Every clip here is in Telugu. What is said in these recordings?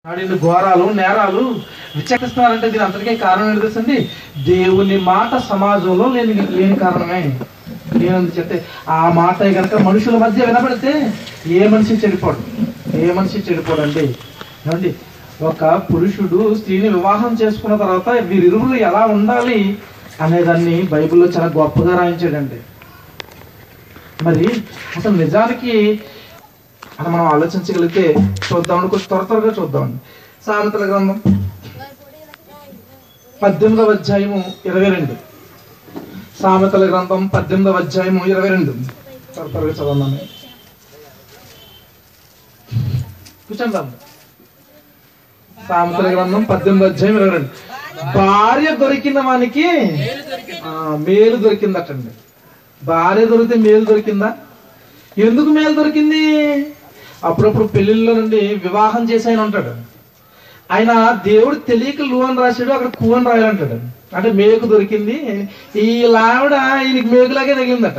ఆడిన ఘోరాలు నేరాలు విచక్షిస్తున్నారంటే దీని అంతటికే కారణం ఏంటి తెలుసండి దేవుని మాట సమాజంలో లేని లేని కారణమే లేనందుకు చెప్తే ఆ మాట కనుక మనుషుల మధ్య వినబడితే ఏ మనిషి చెడిపోడు ఏ మనిషి చెడిపోడండి ఏమండి ఒక పురుషుడు స్త్రీని వివాహం చేసుకున్న తర్వాత వీరిరువురు ఎలా ఉండాలి అనేదాన్ని బైబిల్లో చాలా గొప్పగా రాయించాడండి మరి అసలు నిజానికి అని మనం ఆలోచించగలిగితే చూద్దామని కొంచెం త్వర త్వరగా చూద్దామండి సామెతల గ్రంథం పద్దెనిమిదవ అధ్యాయము ఇరవై రెండు సామెతల గ్రంథం పద్దెనిమిదవ అధ్యాయము ఇరవై రెండు త్వర త్వరగా చదవండి కూర్చోండి బాబు. సామెతల గ్రంథం పద్దెనిమిది అధ్యాయం ఇరవై రెండు భార్య దొరికిన వానికి ఆ, మేలు దొరికిందటండి భార్య దొరికితే మేలు దొరికిందా ఎందుకు మేలు దొరికింది అప్పుడప్పుడు పెళ్లిళ్ళలో నుండి వివాహం చేసి ఆయన ఉంటాడు ఆయన దేవుడు తెలియక లు అని రాశాడు అక్కడ కు అని రాయాలంటాడు అంటే మేకు దొరికింది ఈ లావిడ ఈయనకి మేకులాగే తగిలిందట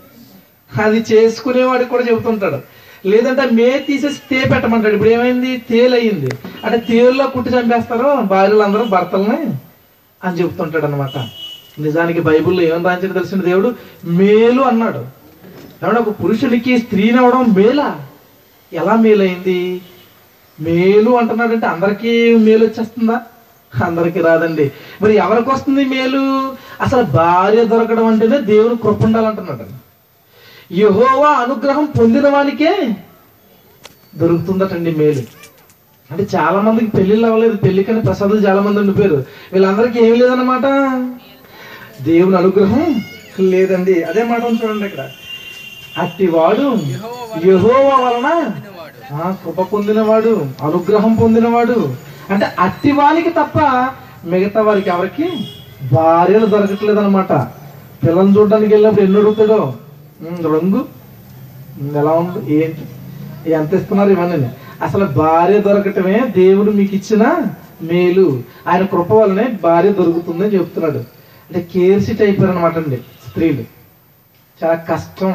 అది చేసుకునేవాడికి కూడా చెబుతుంటాడు లేదంటే మే తీసేసి తే పెట్టమంటాడు ఇప్పుడు ఏమైంది తేలు అయ్యింది అంటే తేలులో కుట్టి చంపేస్తారు భార్యలందరూ భర్తల్ని అని చెబుతుంటాడు అనమాట నిజానికి బైబిల్లో ఏమని రాయించాడు తెలిసిన దేవుడు మేలు అన్నాడు ఏమన్నా ఒక పురుషునికి స్త్రీని అవడం మేలా ఎలా మేలైంది మేలు అంటున్నాడంటే అందరికీ మేలు వచ్చేస్తుందా అందరికీ రాదండి మరి ఎవరికి వస్తుంది మేలు అసలు భార్య దొరకడం అంటేనే దేవుని కృప ఉండాలంటున్నాడు యహోవా అనుగ్రహం పొందిన వానికే దొరుకుతుందటండి మేలు అంటే చాలా మందికి పెళ్లిళ్ళు అవ్వలేదు పెళ్లికని ప్రసాదులు చాలా మంది ఉండిపోయారు వీళ్ళందరికీ ఏమి లేదన్నమాట దేవుని అనుగ్రహం లేదండి అదే మాట ఉంది చూడండి ఇక్కడ అట్టివాడు యహోవా వలన ఆ, కృప పొందినవాడు అనుగ్రహం పొందినవాడు అంటే అట్టి వానికి తప్ప మిగతా వారికి ఎవరికి భార్యలు దొరకట్లేదు అనమాట పిల్లల్ని చూడడానికి వెళ్ళినప్పుడు ఎన్ని అడుగుతాడో ఉమ్, రంగు ఉమ్, ఎలా ఉంది ఏంటి ఎంత ఇస్తున్నారు ఇవన్నీ అసలు భార్య దొరకటమే దేవుడు మీకు ఇచ్చిన మేలు ఆయన కృప వల్లనే భార్య దొరుకుతుందని చెప్తున్నాడు అంటే కేర్సిట్ అయిపోయారు అనమాట అండి స్త్రీలు చాలా కష్టం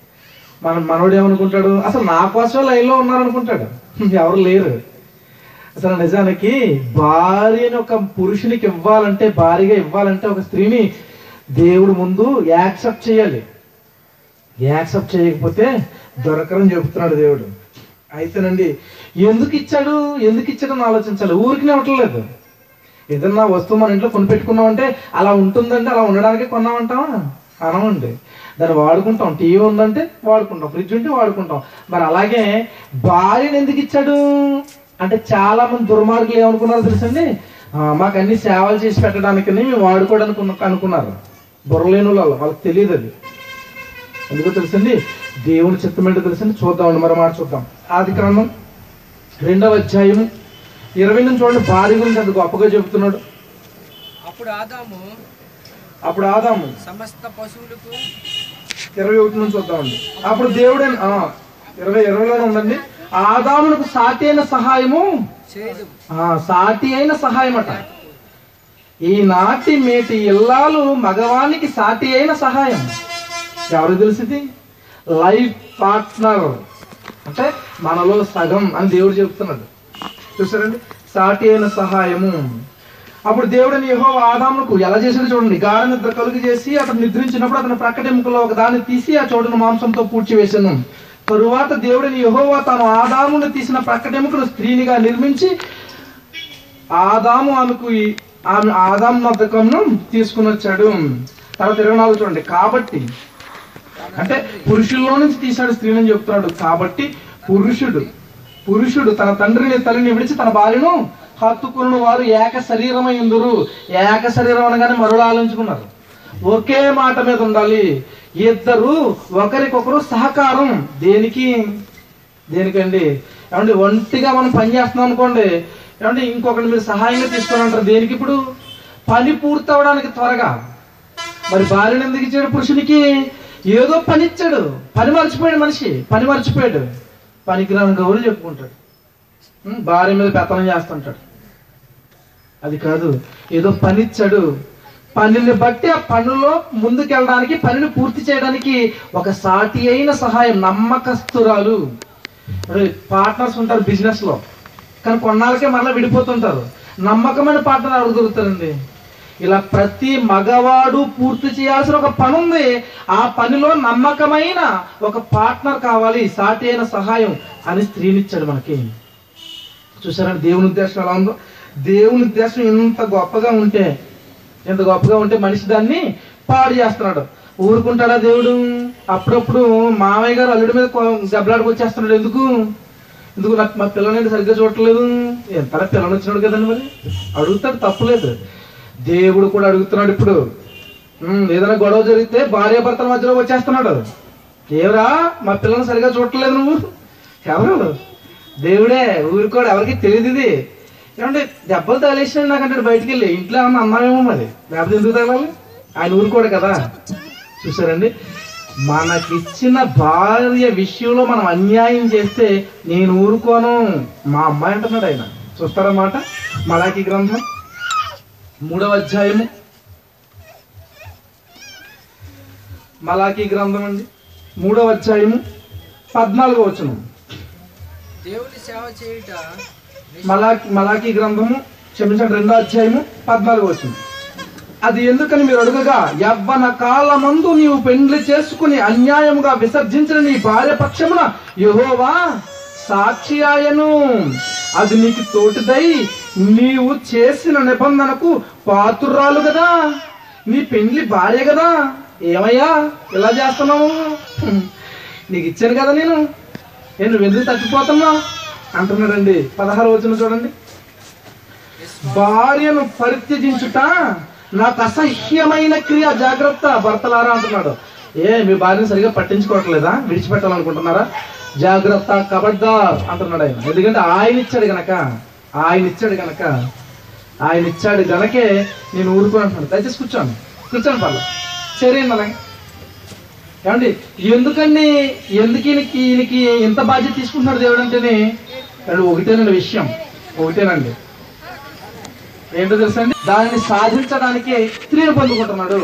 మన మనోడు ఏమనుకుంటాడు అసలు నా కోసమే లైన్లో ఉన్నారనుకుంటాడు ఎవరు లేరు అసలు నిజానికి భార్యని ఒక పురుషునికి ఇవ్వాలంటే భార్యగా ఇవ్వాలంటే ఒక స్త్రీని దేవుడు ముందు యాక్సెప్ట్ చేయాలి యాక్సెప్ట్ చేయకపోతే దొరకరని చెబుతున్నాడు దేవుడు అయితేనండి ఎందుకు ఇచ్చాడు ఎందుకు ఇచ్చాడని ఆలోచించాలి ఊరికినే ఇవ్వట్లేదు ఏదన్నా వస్తువు మన ఇంట్లో కొనిపెట్టుకున్నామంటే అలా ఉంటుందంటే అలా ఉండడానికి కొన్నామంటావా అనమండి దాన్ని వాడుకుంటాం టీవీ ఉందంటే వాడుకుంటాం ఫ్రిడ్జ్ ఉంటే వాడుకుంటాం మరి అలాగే భార్యను ఎందుకు ఇచ్చాడు అంటే చాలా మంది దుర్మార్గులు ఏమనుకున్నారో తెలుసండి ఆ, మాకు అన్ని సేవలు చేసి పెట్టడానికి మేము వాడుకోవడానికి ఉన్న- అనుకున్నారు బుర్రలేని వాళ్ళు వాళ్ళకి తెలియదు అది ఎందుకో తెలుసండి దేవుని చిత్తం ఏంటో తెలుసండి చూద్దామండి మరి మాట చూద్దాం ఆది క్రమం రెండవ అధ్యాయం ఇరవై నుంచి చూడండి భార్య గురించి అంత గొప్పగా చెబుతున్నాడు అప్పుడు ఆదాము అప్పుడు ఆదాము సమస్త పశువులకు ఇరవై ఒకటి నుంచి చూద్దామండి అప్పుడు దేవుడే ఆ, ఇరవై ఇరవైలోనే ఉందండి ఆదామునకు సాటి అయిన సహాయము చేయదు ఆ, సాటి అయిన సహాయం అట ఈనాటి మేటి ఇల్లాలు మగవానికి సాటి అయిన సహాయం ఎవరు తెలిసింది లైఫ్ పార్ట్నర్ అంటే మనలో సగం అని దేవుడు చెప్తున్నాడు చూసారండి సాటి అయిన సహాయము అప్పుడు దేవుడిని యహో ఆదామునకు ఎలా చేశాడు చూడండి గాఢ నిద్ర కలుగు చేసి అతను నిద్రించినప్పుడు అతని ప్రక్కటెముకలో ఒక దాన్ని తీసి ఆ చోటును మాంసంతో పూడ్చివేశాను తరువాత దేవుడిని యహోవా తాను ఆదామును తీసిన ప్రక్కటెముకను స్త్రీనిగా నిర్మించి ఆదాము ఆమెకు ఈ- ఆమె ఆదాము నద్దకంను తీసుకుని వచ్చాడు తర్వాత ఇరవై నాలుగు చూడండి కాబట్టి అంటే పురుషుల్లో నుంచి తీశాడు స్త్రీని చెప్తున్నాడు కాబట్టి పురుషుడు పురుషుడు తన తండ్రిని తల్లిని విడిచి తన భార్యను హత్తుకున్న వారు ఏక శరీరమై ఉందరు ఏక శరీరం అనగానే మరో ఆలోచించుకున్నారు ఒకే మాట మీద ఉండాలి ఇద్దరు ఒకరికొకరు సహకారం దేనికి దేనికండి ఏమంటే ఒంటిగా మనం పని చేస్తున్నాం అనుకోండి ఏమంటే ఇంకొకటి మీరు సహాయంగా తీసుకొని అంటారు దేనికి ఇప్పుడు పని పూర్తవడానికి త్వరగా మరి భార్యను ఎందుకు ఇచ్చాడు పురుషునికి ఏదో పని ఇచ్చాడు పని మర్చిపోయాడు మనిషి పని మర్చిపోయాడు పనికిరాని గౌరవ చెప్పుకుంటాడు ఉం, భార్య మీద పెత్తనం చేస్తుంటాడు అది కాదు ఏదో పని ఇచ్చాడు పనిని బట్టి ఆ పనుల్లో ముందుకెళ్ళడానికి పనిని పూర్తి చేయడానికి ఒక సాటి అయిన సహాయం నమ్మకస్తురాలు పార్ట్నర్స్ ఉంటారు బిజినెస్ లో కానీ కొన్నాళ్ళకే మరలా విడిపోతుంటారు నమ్మకమైన పార్ట్నర్ ఎవరు దొరుకుతారండి ఇలా ప్రతి మగవాడు పూర్తి చేయాల్సిన ఒక పని ఉంది ఆ పనిలో నమ్మకమైన ఒక పార్ట్నర్ కావాలి సాటి అయిన సహాయం అని స్త్రీనిచ్చాడు మనకి చూసారండి దేవుని ఉద్దేశం ఎలా ఉందో దేవుని ఉద్దేశం ఇంత గొప్పగా ఉంటే ఇంత గొప్పగా ఉంటే మనిషి దాన్ని పాడు చేస్తున్నాడు ఊరుకుంటాడా దేవుడు అప్పుడప్పుడు మామయ్య గారు అల్లుడి మీద కో- దెబ్బలాడికి వచ్చేస్తున్నాడు ఎందుకు ఎందుకు నాకు మా పిల్లలని సరిగ్గా చూడట్లేదు ఎంత పిల్లని వచ్చినాడు కదండి మరి అడుగుతాడు తప్పులేదు దేవుడు కూడా అడుగుతున్నాడు ఇప్పుడు ఉమ్, ఏదైనా గొడవ జరిగితే భార్య భర్తల మధ్యలో వచ్చేస్తున్నాడు ఏవరా మా పిల్లల్ని సరిగా చూడట్లేదు నువ్వు ఎవరు దేవుడే ఊరుకోడు ఎవరికి తెలియదు ఇది ఏమంటే దెబ్బలు తగిలేసినాడు నాకంటాడు బయటికి వెళ్ళి ఇంట్లో ఏమన్నా అన్నామేమో మరి లేకపోతే ఎందుకు తగలాలి ఆయన ఊరుకోడు కదా చూసారండి మనకిచ్చిన భార్య విషయంలో మనం అన్యాయం చేస్తే నేను ఊరుకోను మా అమ్మాయి అంటున్నాడు ఆయన చూస్తారన్నమాట మలాకి గ్రంథం మూడవ అధ్యాయము మలాకి గ్రంథం అండి మూడవ అధ్యాయము పద్నాలుగో వచనం దేవుని సేవ చేయుట మలాకి మలాకి గ్రంథము క్షమించండి రెండో అధ్యాయము పద్నాలుగు వచ్చింది అది ఎందుకని మీరు అడుగగా యవ్వన కాలమందు నీవు పెండ్లి చేసుకుని అన్యాయముగా విసర్జించిన నీ భార్య పక్షమున యెహోవా సాక్షి ఆయను అది నీకు తోటిదై నీవు చేసిన నిబంధనకు పాతుర్రాలు కదా నీ పెండ్లి భార్య కదా ఏమయ్యా ఇలా చేస్తున్నావు హ్మ్. నీకు ఇచ్చాను కదా నేను ఏ నువ్వు ఎందుకు తప్పిపోతున్నావు అంటున్నాడండి పదహారు వచ్చిన చూడండి భార్యను పరిత్యజించుట నాకు అసహ్యమైన క్రియ జాగ్రత్త భర్తలారా అంటున్నాడు ఏ మీ భార్యను సరిగా పట్టించుకోవట్లేదా విడిచిపెట్టాలనుకుంటున్నారా జాగ్రత్త కబడ్దార్ అంటున్నాడు ఆయన ఎందుకంటే ఆయన ఇచ్చాడు గనక ఆయన ఇచ్చాడు గనక ఆయన ఇచ్చాడు గనకే నేను ఊరుకుని అంటున్నాను దయచేసి కూర్చోండి కూర్చోండి పర్లేదు సరే అలాగే ఏమండి ఎందుకండి ఎందుకు ఈయనకి ఈయనకి ఎంత బాధ్యత తీసుకుంటున్నాడు దేవుడు అంటేనే అది ఒకటేనండి విషయం ఒకటేనండి ఏంటో తెలుసా అండి దానిని సాధించడానికే స్త్రీని పొందుకుంటున్నాడు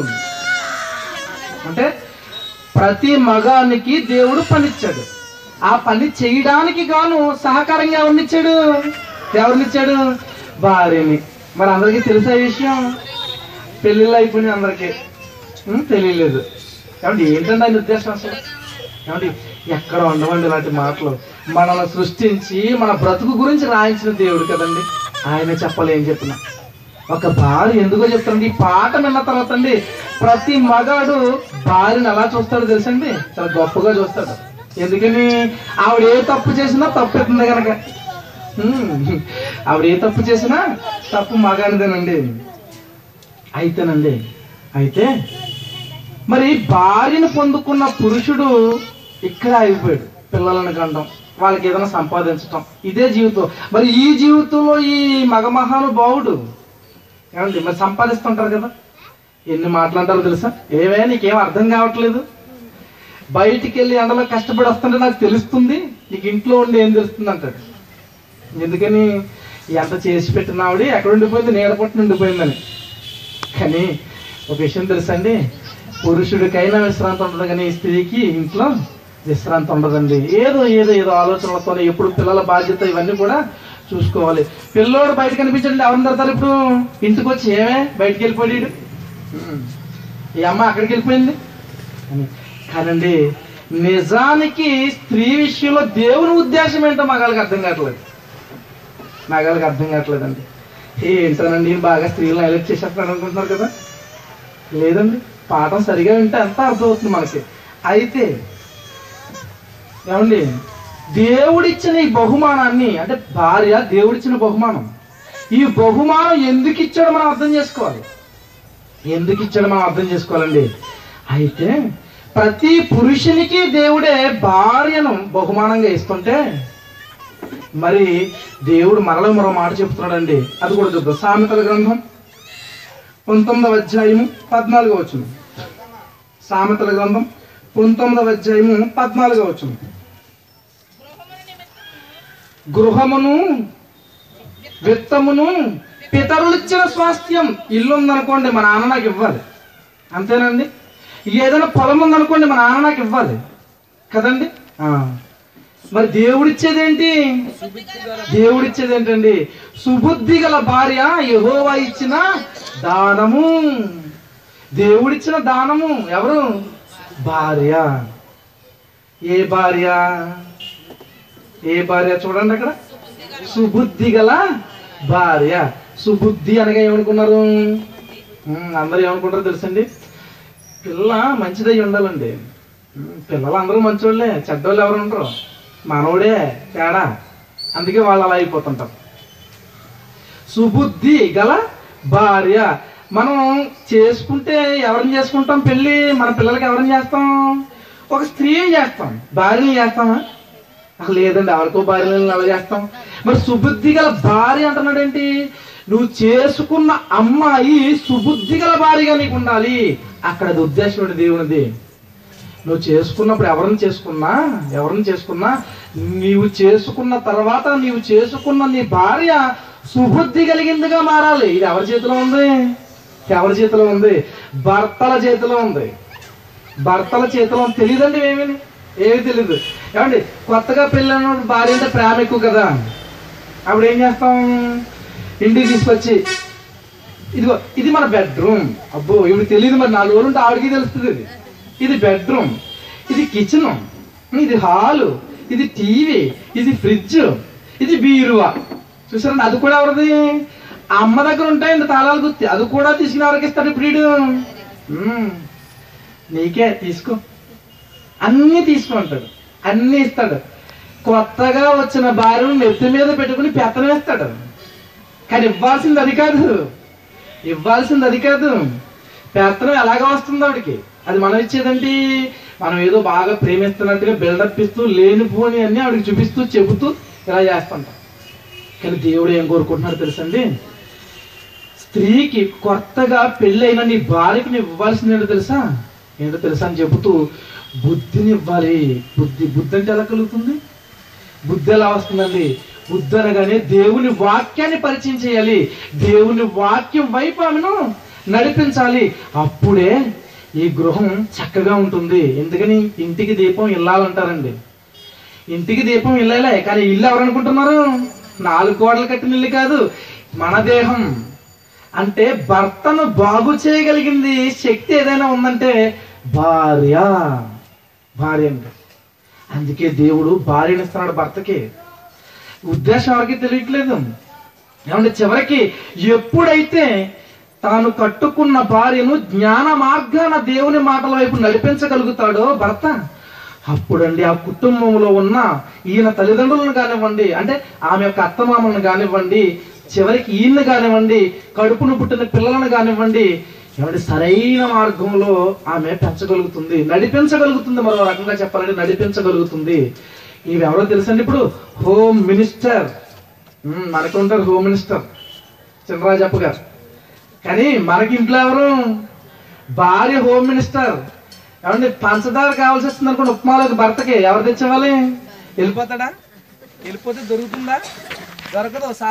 అంటే ప్రతి మగానికి దేవుడు పనిచ్చాడు ఆ పని చేయడానికి గాను సహకారంగా ఎవరినిచ్చాడు ఎవరినిచ్చాడు భార్యని మరి అందరికీ తెలిసే విషయం పెళ్ళిళ్ళు అయిపోయినాయి అందరికీ ఉం, తెలియలేదు ఏమండి ఏంటండి ఆయన ఉద్దేశం అసలు ఏమండి ఎక్కడ ఉండవండి ఇలాంటి మాటలు మనల్ని సృష్టించి మన బ్రతుకు గురించి రాయించిన దేవుడు కదండి ఆయన చెప్పాలి ఏం చెప్పిన ఒక భార్య ఎందుకో చెప్తారండి ఈ పాట విన్న తర్వాత అండి ప్రతి మగాడు భార్యను ఎలా చూస్తాడో తెలుసండి చాలా గొప్పగా చూస్తాడు ఎందుకని ఆవిడ ఏ తప్పు చేసినా తప్పు ఎత్తుంది కనుక ఉం. ఆవిడ ఏ తప్పు చేసినా తప్పు మగానిదేనండి అయితేనండి అయితే మరి భార్యను పొందుకున్న పురుషుడు ఇక్కడ అయిపోయాడు పిల్లలను కండం వాళ్ళకి ఏదైనా సంపాదించటం ఇదే జీవితం మరి ఈ జీవితంలో ఈ మగ మహానుభావుడు ఏమండి మరి సంపాదిస్తుంటారు కదా ఎన్ని మాట్లాడతారో తెలుసా ఏవే నీకేం అర్థం కావట్లేదు బయటికి వెళ్ళి ఎండలో కష్టపడి వస్తుంటే నాకు తెలుస్తుంది నీకు ఇంట్లో ఉండి ఏం తెలుస్తుంది అంటాడు ఎందుకని ఎంత చేసి పెట్టిన ఆవిడ ఎక్కడ ఉండిపోయింది నీడ పట్టున ఉండిపోయిందని కానీ ఒక విషయం తెలుసండి పురుషుడికైనా విశ్రాంతి ఉండదు కానీ స్త్రీకి ఇంట్లో విశ్రాంతి ఉండదండి ఏదో ఏదో ఏదో ఆలోచనలతో ఎప్పుడు పిల్లల బాధ్యత ఇవన్నీ కూడా చూసుకోవాలి పిల్లోడు బయట కనిపించండి ఎవరిని తడతారు ఇప్పుడు ఇంటికి వచ్చి ఏమే బయటికి వెళ్ళిపోయాడు ఉమ్. ఈ అమ్మ అక్కడికి వెళ్ళిపోయింది అని. కానండి నిజానికి స్త్రీ విషయంలో దేవుని ఉద్దేశం ఏంటో మగాళ్ళకి అర్థం కావట్లేదు మగాళ్ళకి అర్థం కావట్లేదండి ఏంటోనండి ఈయన బాగా స్త్రీలను హైలైట్ చేసేస్తున్నాడు అనుకుంటున్నారు కదా లేదండి పాఠం సరిగా వింటే అంత అర్థమవుతుంది మనకి అయితే ఏమండి దేవుడిచ్చిన ఈ బహుమానాన్ని అంటే భార్య దేవుడిచ్చిన బహుమానం ఈ బహుమానం ఎందుకు ఇచ్చాడో మనం అర్థం చేసుకోవాలి ఎందుకు ఇచ్చాడో మనం అర్థం చేసుకోవాలండి అయితే ప్రతి పురుషునికి దేవుడే భార్యను బహుమానంగా ఇస్తుంటే మరి దేవుడు మరల మరో మాట చెప్తున్నాడండి అది కూడా చూద్దాం సామెతల గ్రంథం పంతొమ్మిదవ అధ్యాయము పద్నాలుగో వచ్చును సామెతల గ్రంథం పంతొమ్మిదవ అధ్యాయము పద్నాలుగో వచ్చును గృహమును విత్తమును పితరులిచ్చిన స్వాస్థ్యం ఇల్లు ఉందనుకోండి మా నాన్న నాకు ఇవ్వాలి అంతేనండి ఏదైనా పొలం ఉందనుకోండి మా నాన్న నాకు ఇవ్వాలి కదండి ఆ. మరి దేవుడిచ్చేదేంటి దేవుడిచ్చేది ఏంటండి సుబుద్ధి గల భార్య యెహోవా ఇచ్చిన దానము దేవుడిచ్చిన దానము ఎవరు భార్య ఏ భార్య ఏ భార్య చూడండి అక్కడ సుబుద్ధి గల భార్య సుబుద్ధి అనగా ఏమనుకున్నారు ఉమ్, అందరూ ఏమనుకుంటారో తెలుసండి పిల్ల మంచిదై ఉండాలండి ఉమ్, పిల్లలు అందరూ మంచోళ్ళే చెడ్డోళ్ళు ఎవరు ఉండరు మనోడే తేడా అందుకే వాళ్ళు అలా అయిపోతుంటారు సుబుద్ధి గల భార్య మనం చేసుకుంటే ఎవరిని చేసుకుంటాం పెళ్ళి మన పిల్లలకి ఎవరిని చేస్తాం ఒక స్త్రీని చేస్తాం భార్యని చేస్తామా అసలు లేదండి ఎవరికో భార్యలను అలా చేస్తాం మరి సుబుద్ధి గల భార్య అంటున్నాడేంటి నువ్వు చేసుకున్న అమ్మాయి సుబుద్ధి గల భార్యగా నీకు ఉండాలి అక్కడ అది ఉద్దేశం ఏంటి దేవునిది నువ్వు చేసుకున్నప్పుడు ఎవరిని చేసుకున్నా ఎవరిని చేసుకున్నా నీవు చేసుకున్న తర్వాత నీవు చేసుకున్న నీ భార్య సుబుద్ధి కలిగిందిగా మారాలి ఇది ఎవరి చేతిలో ఉంది ఎవరి చేతిలో ఉంది భర్తల చేతిలో ఉంది భర్తల చేతిలో తెలియదండి ఏమీ ఏమీ తెలియదు ఏమండి కొత్తగా పెళ్ళిన భార్య అంటే ప్రేమ ఎక్కువ కదా అప్పుడు ఏం చేస్తాం ఇంటికి తీసుకొచ్చి ఇదిగో ఇది మన బెడ్రూమ్ అబ్బో ఇవి తెలియదు మరి నాలుగు రోజులు ఉంటే ఆవిడకి తెలుస్తుంది ఇది ఇది బెడ్రూమ్ ఇది కిచెన్ ఇది హాలు ఇది టీవీ ఇది ఫ్రిడ్జ్ ఇది బీరువా చూసారండి అది కూడా ఎవరిది ఆ అమ్మ దగ్గర ఉంటాయండి తాళాలు గుర్తి అది కూడా తీసుకుని ఎవరికి ఇస్తాడు ఇప్పుడు వీడు? మ్మ్. నీకే తీసుకో అన్నీ తీసుకుంటాడు అన్నీ ఇస్తాడు కొత్తగా వచ్చిన భార్యను నెత్తి మీద పెట్టుకుని పెత్తనం వేస్తాడు కానీ ఇవ్వాల్సింది అది కాదు ఇవ్వాల్సింది అది కాదు పెత్తనం ఎలాగ వస్తుంది ఆవిడకి అది మనం ఇచ్చేదండి మనం ఏదో బాగా ప్రేమిస్తున్నట్టుగా బిల్డప్ ఇస్తూ లేనిపోని అన్ని ఆవిడకి చూపిస్తూ చెబుతూ ఇలా చేస్తుంటాం కానీ దేవుడు ఏం కోరుకుంటున్నాడు తెలుసండి స్త్రీకి కొత్తగా పెళ్ళైన నీ భార్యకి నువ్వు ఇవ్వాల్సింది ఏంటో తెలుసా ఏంటో తెలుసా అని చెబుతూ బుద్ధిని ఇవ్వాలి బుద్ధి బుద్ధి అంటే ఎలా కలుగుతుంది బుద్ధి ఎలా వస్తుందండి బుద్ధి అనగానే దేవుని వాక్యాన్ని పరిచయం చేయాలి దేవుని వాక్యం వైపు ఆమెను నడిపించాలి అప్పుడే ఈ గృహం చక్కగా ఉంటుంది ఎందుకని ఇంటికి దీపం ఇల్లాలంటారండి ఇంటికి దీపం ఇల్లాలే కానీ ఇల్లు ఎవరు అనుకుంటున్నారు నాలుగు గోడలు కట్టిన ఇల్లు కాదు మన దేహం అంటే భర్తను బాగు చేయగలిగింది శక్తి ఏదైనా ఉందంటే భార్య భార్య అండి అందుకే దేవుడు భార్యని ఇస్తున్నాడు భర్తకి ఉద్దేశం ఎవరికి తెలియట్లేదు ఏమంటే చివరికి ఎప్పుడైతే తాను కట్టుకున్న భార్యను జ్ఞాన మార్గాన దేవుని మాటల వైపు నడిపించగలుగుతాడో భర్త అప్పుడండి ఆ కుటుంబంలో ఉన్న ఈయన తల్లిదండ్రులను కానివ్వండి అంటే ఆమె యొక్క అత్తమామలను కానివ్వండి చివరికి ఈయన్ని కానివ్వండి కడుపును పుట్టిన పిల్లలను కానివ్వండి ఏమంటే సరైన మార్గంలో ఆమె పెంచగలుగుతుంది నడిపించగలుగుతుంది మరో రకంగా చెప్పాలంటే నడిపించగలుగుతుంది ఇవి ఎవరో తెలుసండి ఇప్పుడు హోమ్ మినిస్టర్ ఉమ్, మనకు ఉంటారు హోమ్ మినిస్టర్ చినరాజప్ప గారు కానీ మనకి ఇంట్లో ఎవరు భార్య హోమ్ మినిస్టర్ ఏమండి పంచదార కావాల్సి వస్తుంది అనుకోండి ఉప్మాలోకి భర్తకి ఎవరు తెచ్చేవాలి వెళ్ళిపోతాడా వెళ్ళిపోతే దొరుకుతుందా దొరకదు సా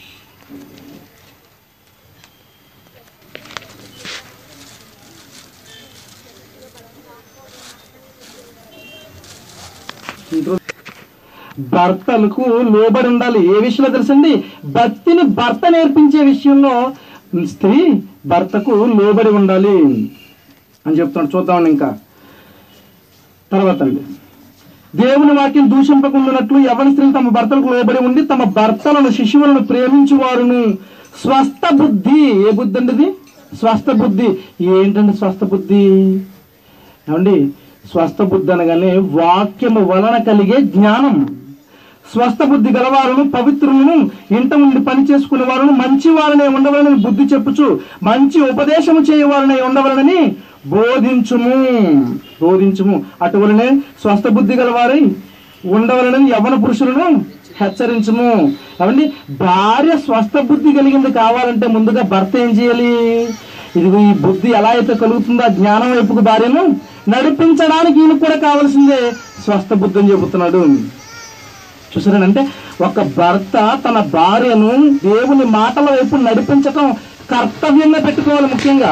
భర్తలకు లోబడి ఉండాలి ఏ విషయంలో తెలుసండి భక్తిని భర్త నేర్పించే విషయంలో స్త్రీ భర్తకు లోబడి ఉండాలి అని చెప్తాను చూద్దామండి ఇంకా తర్వాత అండి దేవుని వాక్యం దూషింపకుండానట్లు ఎవరి స్త్రీలు తమ భర్తలకు లోబడి ఉండి తమ భర్తలను శిశువులను ప్రేమించువారును స్వస్థ బుద్ధి ఏ బుద్ధి అండి ఇది స్వస్థ బుద్ధి ఏంటండి స్వస్థ బుద్ధి ఏమండి స్వస్థ బుద్ధి అనగానే వాక్యము వలన కలిగే జ్ఞానం స్వస్థ బుద్ధి గలవారును పవిత్రులను ఇంట ఉండి పని చేసుకునే వారును మంచి వారనే ఉండవలనని బుద్ధి చెప్పుచు మంచి ఉపదేశము చేయవారనే ఉండవలనని బోధించుము బోధించుము అటువలనే స్వస్థ బుద్ధి గలవారై ఉండవలనని యవన పురుషులను హెచ్చరించుము ఏమండి భార్య స్వస్థ బుద్ధి కలిగింది కావాలంటే ముందుగా భర్త ఏం చేయాలి ఇదిగో ఈ బుద్ధి ఎలా అయితే కలుగుతుందో ఆ జ్ఞానం వైపుకు భార్యను నడిపించడానికి ఈయన కూడా కావాల్సిందే స్వస్థ బుద్ధి అని చెబుతున్నాడు చూసారంటే ఒక భర్త తన భార్యను దేవుని మాటల వైపు నడిపించటం కర్తవ్యంగా పెట్టుకోవాలి ముఖ్యంగా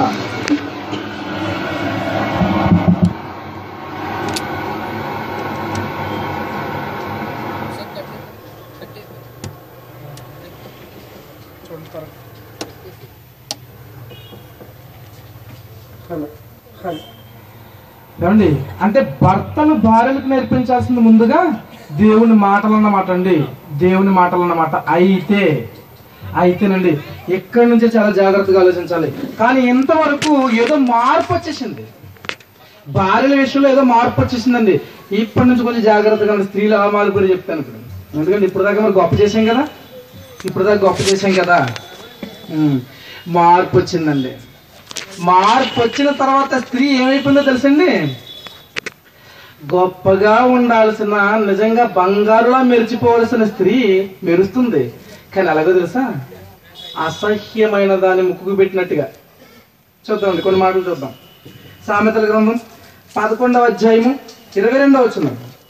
చూడండి త్వరగా. హలో హలో ఏమండి అంటే భర్తలు భార్యలకు నేర్పించాల్సింది ముందుగా దేవుని మాటలు అన్నమాట అండి దేవుని మాటలు అన్నమాట అయితే అయితేనండి ఎక్కడి నుంచే చాలా జాగ్రత్తగా ఆలోచించాలి కానీ ఇంతవరకు ఏదో మార్పు వచ్చేసింది భార్యల విషయంలో ఏదో మార్పు వచ్చేసిందండి ఇప్పటి నుంచి కొంచెం జాగ్రత్తగా ఉండండి. స్త్రీలు ఆ మార్పు కూడా చెప్తాను ఇప్పుడు ఎందుకంటే ఇప్పుడు దాకా మరి గొప్ప చేసాం కదా ఇప్పుడు దాకా గొప్ప చేసాం కదా ఉమ్, మార్పు వచ్చిందండి మార్పు వచ్చిన తర్వాత స్త్రీ ఏమైపోయిందో తెలుసండి గొప్పగా ఉండాల్సిన నిజంగా బంగారులా మెరిచిపోవలసిన స్త్రీ మెరుస్తుంది కానీ అలాగో తెలుసా అసహ్యమైన దాన్ని ముక్కుకు పెట్టినట్టుగా చూద్దామండి కొన్ని మాటలు చూద్దాం సామెతల గ్రంథం పదకొండవ అధ్యాయము ఇరవై రెండవ వచ్చిన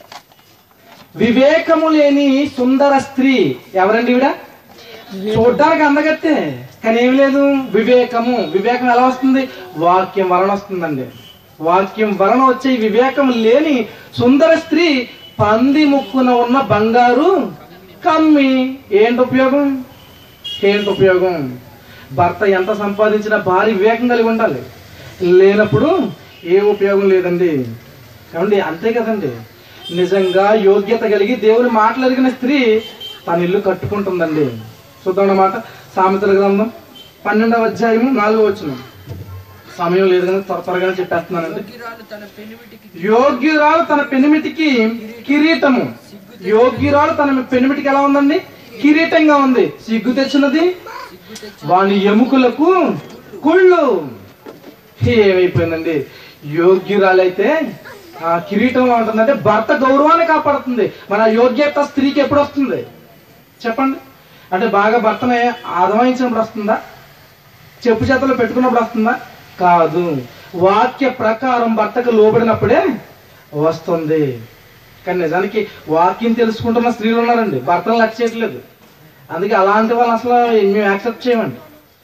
వివేకము లేని సుందర స్త్రీ ఎవరండి ఈవిడ చూడ్డానికి అందగత్తే కానీ ఏం లేదు వివేకము వివేకం ఎలా వస్తుంది వాక్యం వలన వస్తుందండి వాక్యం వలన వచ్చే ఈ వివేకం లేని సుందర స్త్రీ పంది ముక్కున ఉన్న బంగారు కమ్మి ఏంటి ఉపయోగం ఏంటి ఉపయోగం భర్త ఎంత సంపాదించినా భారీ వివేకం కలిగి ఉండాలి లేనప్పుడు ఏ ఉపయోగం లేదండి ఏమండి అంతే కదండి నిజంగా యోగ్యత కలిగి దేవుని మాటలరిగిన స్త్రీ తన ఇల్లు కట్టుకుంటుందండి చూద్దాం అన్నమాట సామెతల గ్రంథం పన్నెండవ అధ్యాయము నాలుగో వచ్చిన సమయం లేదు కానీ త్వర త్వరగానే చెప్పేస్తున్నానండి యోగ్యురాలు తన పెనిమిటికి యోగ్యురాలు తన పెనిమిటికి కిరీటము యోగ్యురాలు తన పెనిమిటికి ఎలా ఉందండి కిరీటంగా ఉంది సిగ్గు తెచ్చినది సిగ్గు తెచ్చి వాని ఎముకలకు కుళ్ళు ఏమైపోయిందండి యోగ్యురాలైతే ఆ కిరీటంలో ఉంటుందంటే భర్త గౌరవాన్ని కాపాడుతుంది మన యోగ్యత స్త్రీకి ఎప్పుడు వస్తుంది చెప్పండి అంటే బాగా భర్తని ఆదమాయించినప్పుడు వస్తుందా చెప్పు చేతలో పెట్టుకున్నప్పుడు వస్తుందా కాదు వాక్య ప్రకారం భర్తకు లోబడినప్పుడే వస్తుంది కానీ నిజానికి వాక్యం తెలుసుకుంటున్న స్త్రీలు ఉన్నారండి భర్తను లక్ష్య చేయట్లేదు అందుకే అలాంటి వాళ్ళు అసలు మేము యాక్సెప్ట్ చేయమండి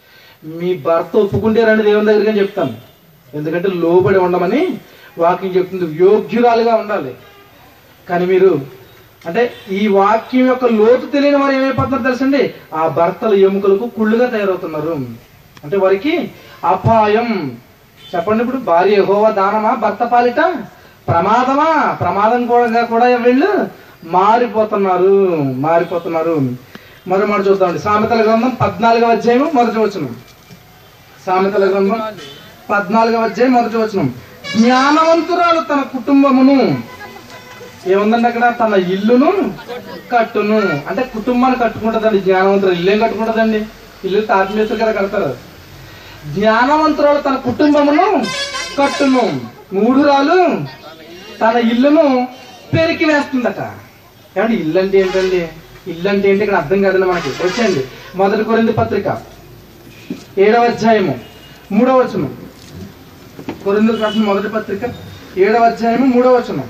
మీ భర్త ఒప్పుకుంటే రండి దేవుని దగ్గరికి అని చెప్తాను ఎందుకంటే లోబడి ఉండమని వాక్యం చెప్తుంది యోగ్యురాలుగా ఉండాలి కానీ మీరు అంటే ఈ వాక్యం యొక్క లోతు తెలియని వారు ఏమైపోతున్నారు తెలుసండి ఆ భర్తల ఎముకలకు కుళ్ళుగా తయారవుతున్నారు అంటే వారికి అపాయం చెప్పండి ఇప్పుడు భార్య యెహోవా దానమా భర్త పాలిట ప్రమాదమా ప్రమాదం కూడా కూడా వీళ్ళు మారిపోతున్నారు మారిపోతున్నారు మరో మాట చూద్దామండి సామెతల గ్రంథం పద్నాలుగవ అధ్యాయం మొదటి వచనం సామెతల గ్రంథం పద్నాలుగవ అధ్యాయం మొదటి వచనం జ్ఞానవంతురాలు తన కుటుంబమును ఏముందండి అక్కడ తన ఇల్లును కట్టును అంటే కుటుంబాన్ని కట్టుకుంటుందండి జ్ఞానవంతురాలు ఇల్లు ఏం కట్టుకుంటుందండి ఇల్లు తాత్మీయతలు కదా కడతారు జ్ఞానవంతురాలు తన కుటుంబమును కట్టును మూడురాలు తన ఇల్లును పెరికి వేస్తుందట ఏమండి ఇల్లు అంటే ఏంటండి ఇల్లు అంటే ఏంటి ఇక్కడ అర్థం కాదండి మనకి వచ్చేయండి మొదటి కొరింది పత్రిక ఏడవ అధ్యాయము మూడవ వచనం కొరిందులకు రాసిన మొదటి పత్రిక ఏడవ అధ్యాయము మూడవ వచనం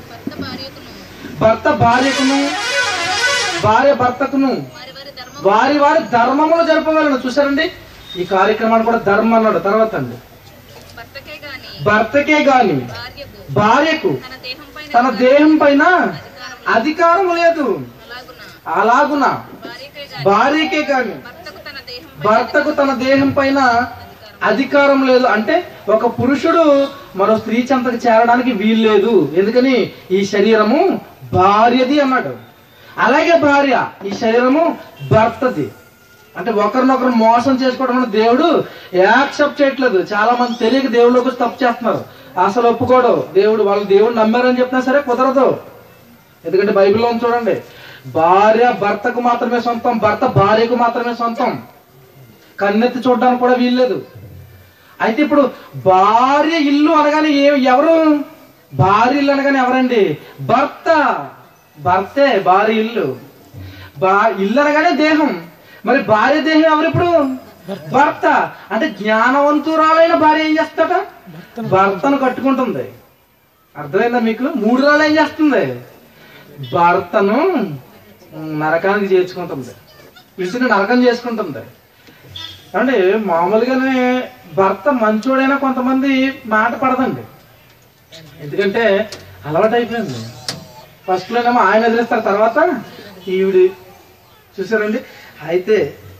భర్త భార్యకును భర్త భార్యకును భార్య భర్తకును వారి వారి ధర్మం వారి వారి ధర్మములు జరపగలను చూసారండి ఈ కార్యక్రమాన్ని కూడా ధర్మం అన్నాడు తర్వాత అండి భర్తకే గాని భర్తకే గాని భార్యకు భార్యకు తన దేహం పైన తన దేహం పైన అధికారం లేదు అలాగున అలాగున భార్యకే గాని భార్యకే గాని భర్తకు తన దేహం భర్తకు తన దేహం పైన అధికారం లేదు అంటే ఒక పురుషుడు మరో స్త్రీ చెంతకు చేరడానికి వీలు లేదు ఎందుకని ఈ శరీరము భార్యది అన్నాడు అలాగే భార్య ఈ శరీరము భర్తది అంటే ఒకరినొకరు మోసం చేసుకోవడం అనేది దేవుడు యాక్సెప్ట్ చేయట్లేదు చాలా మంది తెలియక దేవుళ్ళకి వచ్చి తప్పు చేస్తున్నారు అసలు ఒప్పుకోడు దేవుడు వాళ్ళు దేవుడు నమ్మారని చెప్పినా సరే కుదరదు ఎందుకంటే బైబిల్లో ఉంది చూడండి భార్య భర్తకు మాత్రమే సొంతం భర్త భార్యకు మాత్రమే సొంతం కన్నెత్తి చూడడానికి కూడా వీల్లేదు అయితే ఇప్పుడు భార్య ఇల్లు అనగానే ఏ ఎవరు భార్య ఇల్లు అనగానే ఎవరండి భర్త భర్తే భార్య ఇల్లు బా ఇల్లు అనగానే దేహం మరి భార్య దేహం ఎవరు ఇప్పుడు భర్త అంటే జ్ఞానవంతురాలైన భార్య ఏం చేస్తాట భర్తను కట్టుకుంటుంది అర్థమైందా మీకు మూడు రాళ్ళు ఏం చేస్తుంది భర్తను నరకానికి చేర్చుకుంటుంది పిలిచిన నరకం చేసుకుంటుంది అంటే మామూలుగానే భర్త మంచోడైనా కొంతమంది మాట పడదండి ఎందుకంటే అలవాటు అయిపోయింది ఫస్ట్ లోనేమో ఆయన ఎదిరిస్తారు తర్వాత ఈవిడి చూసారండి అయితే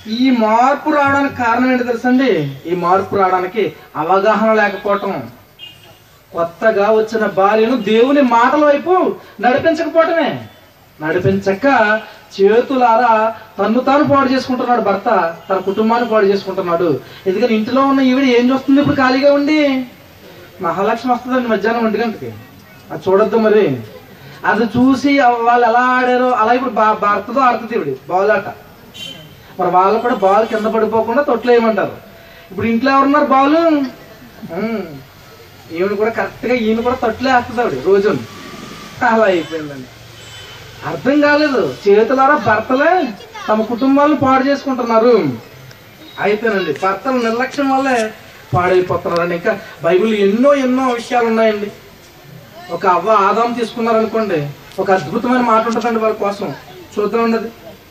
ఈ మార్పు రావడానికి కారణం ఏంటి తెలుసండి ఈ మార్పు రావడానికి అవగాహన లేకపోవటం కొత్తగా వచ్చిన భార్యను దేవుని మాటల వైపు నడిపించకపోవటమే నడిపించక చేతులారా తన్ను తాను పాడు చేసుకుంటున్నాడు భర్త తన కుటుంబాన్ని పాడు చేసుకుంటున్నాడు ఎందుకని ఇంట్లో ఉన్న ఈవిడ ఏం చూస్తుంది ఇప్పుడు ఖాళీగా ఉండి మహాలక్ష్మి వస్తుందండి మధ్యాహ్నం ఒంటి గంటకి అది చూడొద్దు మరి అది చూసి వాళ్ళు ఎలా ఆడారో అలా ఇప్పుడు భా- భర్తతో ఆడుతుంది ఇవిడి బాల్ ఆట మరి వాళ్ళు కూడా బాల్ కింద పడిపోకుండా తొట్లు వేయమంటారు ఇప్పుడు ఇంట్లో ఎవరున్నారు బాలు ఉమ్. ఈవిడ కూడా కరెక్ట్గా ఈయన కూడా తొట్లే వేస్తుంది ఆవిడ రోజు అలా అయిపోయిందండి అర్థం కాలేదు చేతులారా భర్తలే తమ కుటుంబాలను పాడు చేసుకుంటున్నారు అయితేనండి భర్తల నిర్లక్ష్యం వల్లే పాడైపోతున్నారండి ఇంకా బైబిల్ ఎన్నో ఎన్నో విషయాలు ఉన్నాయండి ఒక అవ్వ ఆదాం తీసుకున్నారనుకోండి ఒక అద్భుతమైన మాట ఉంటుందండి వాళ్ళ కోసం చూద్దాం ఉండదు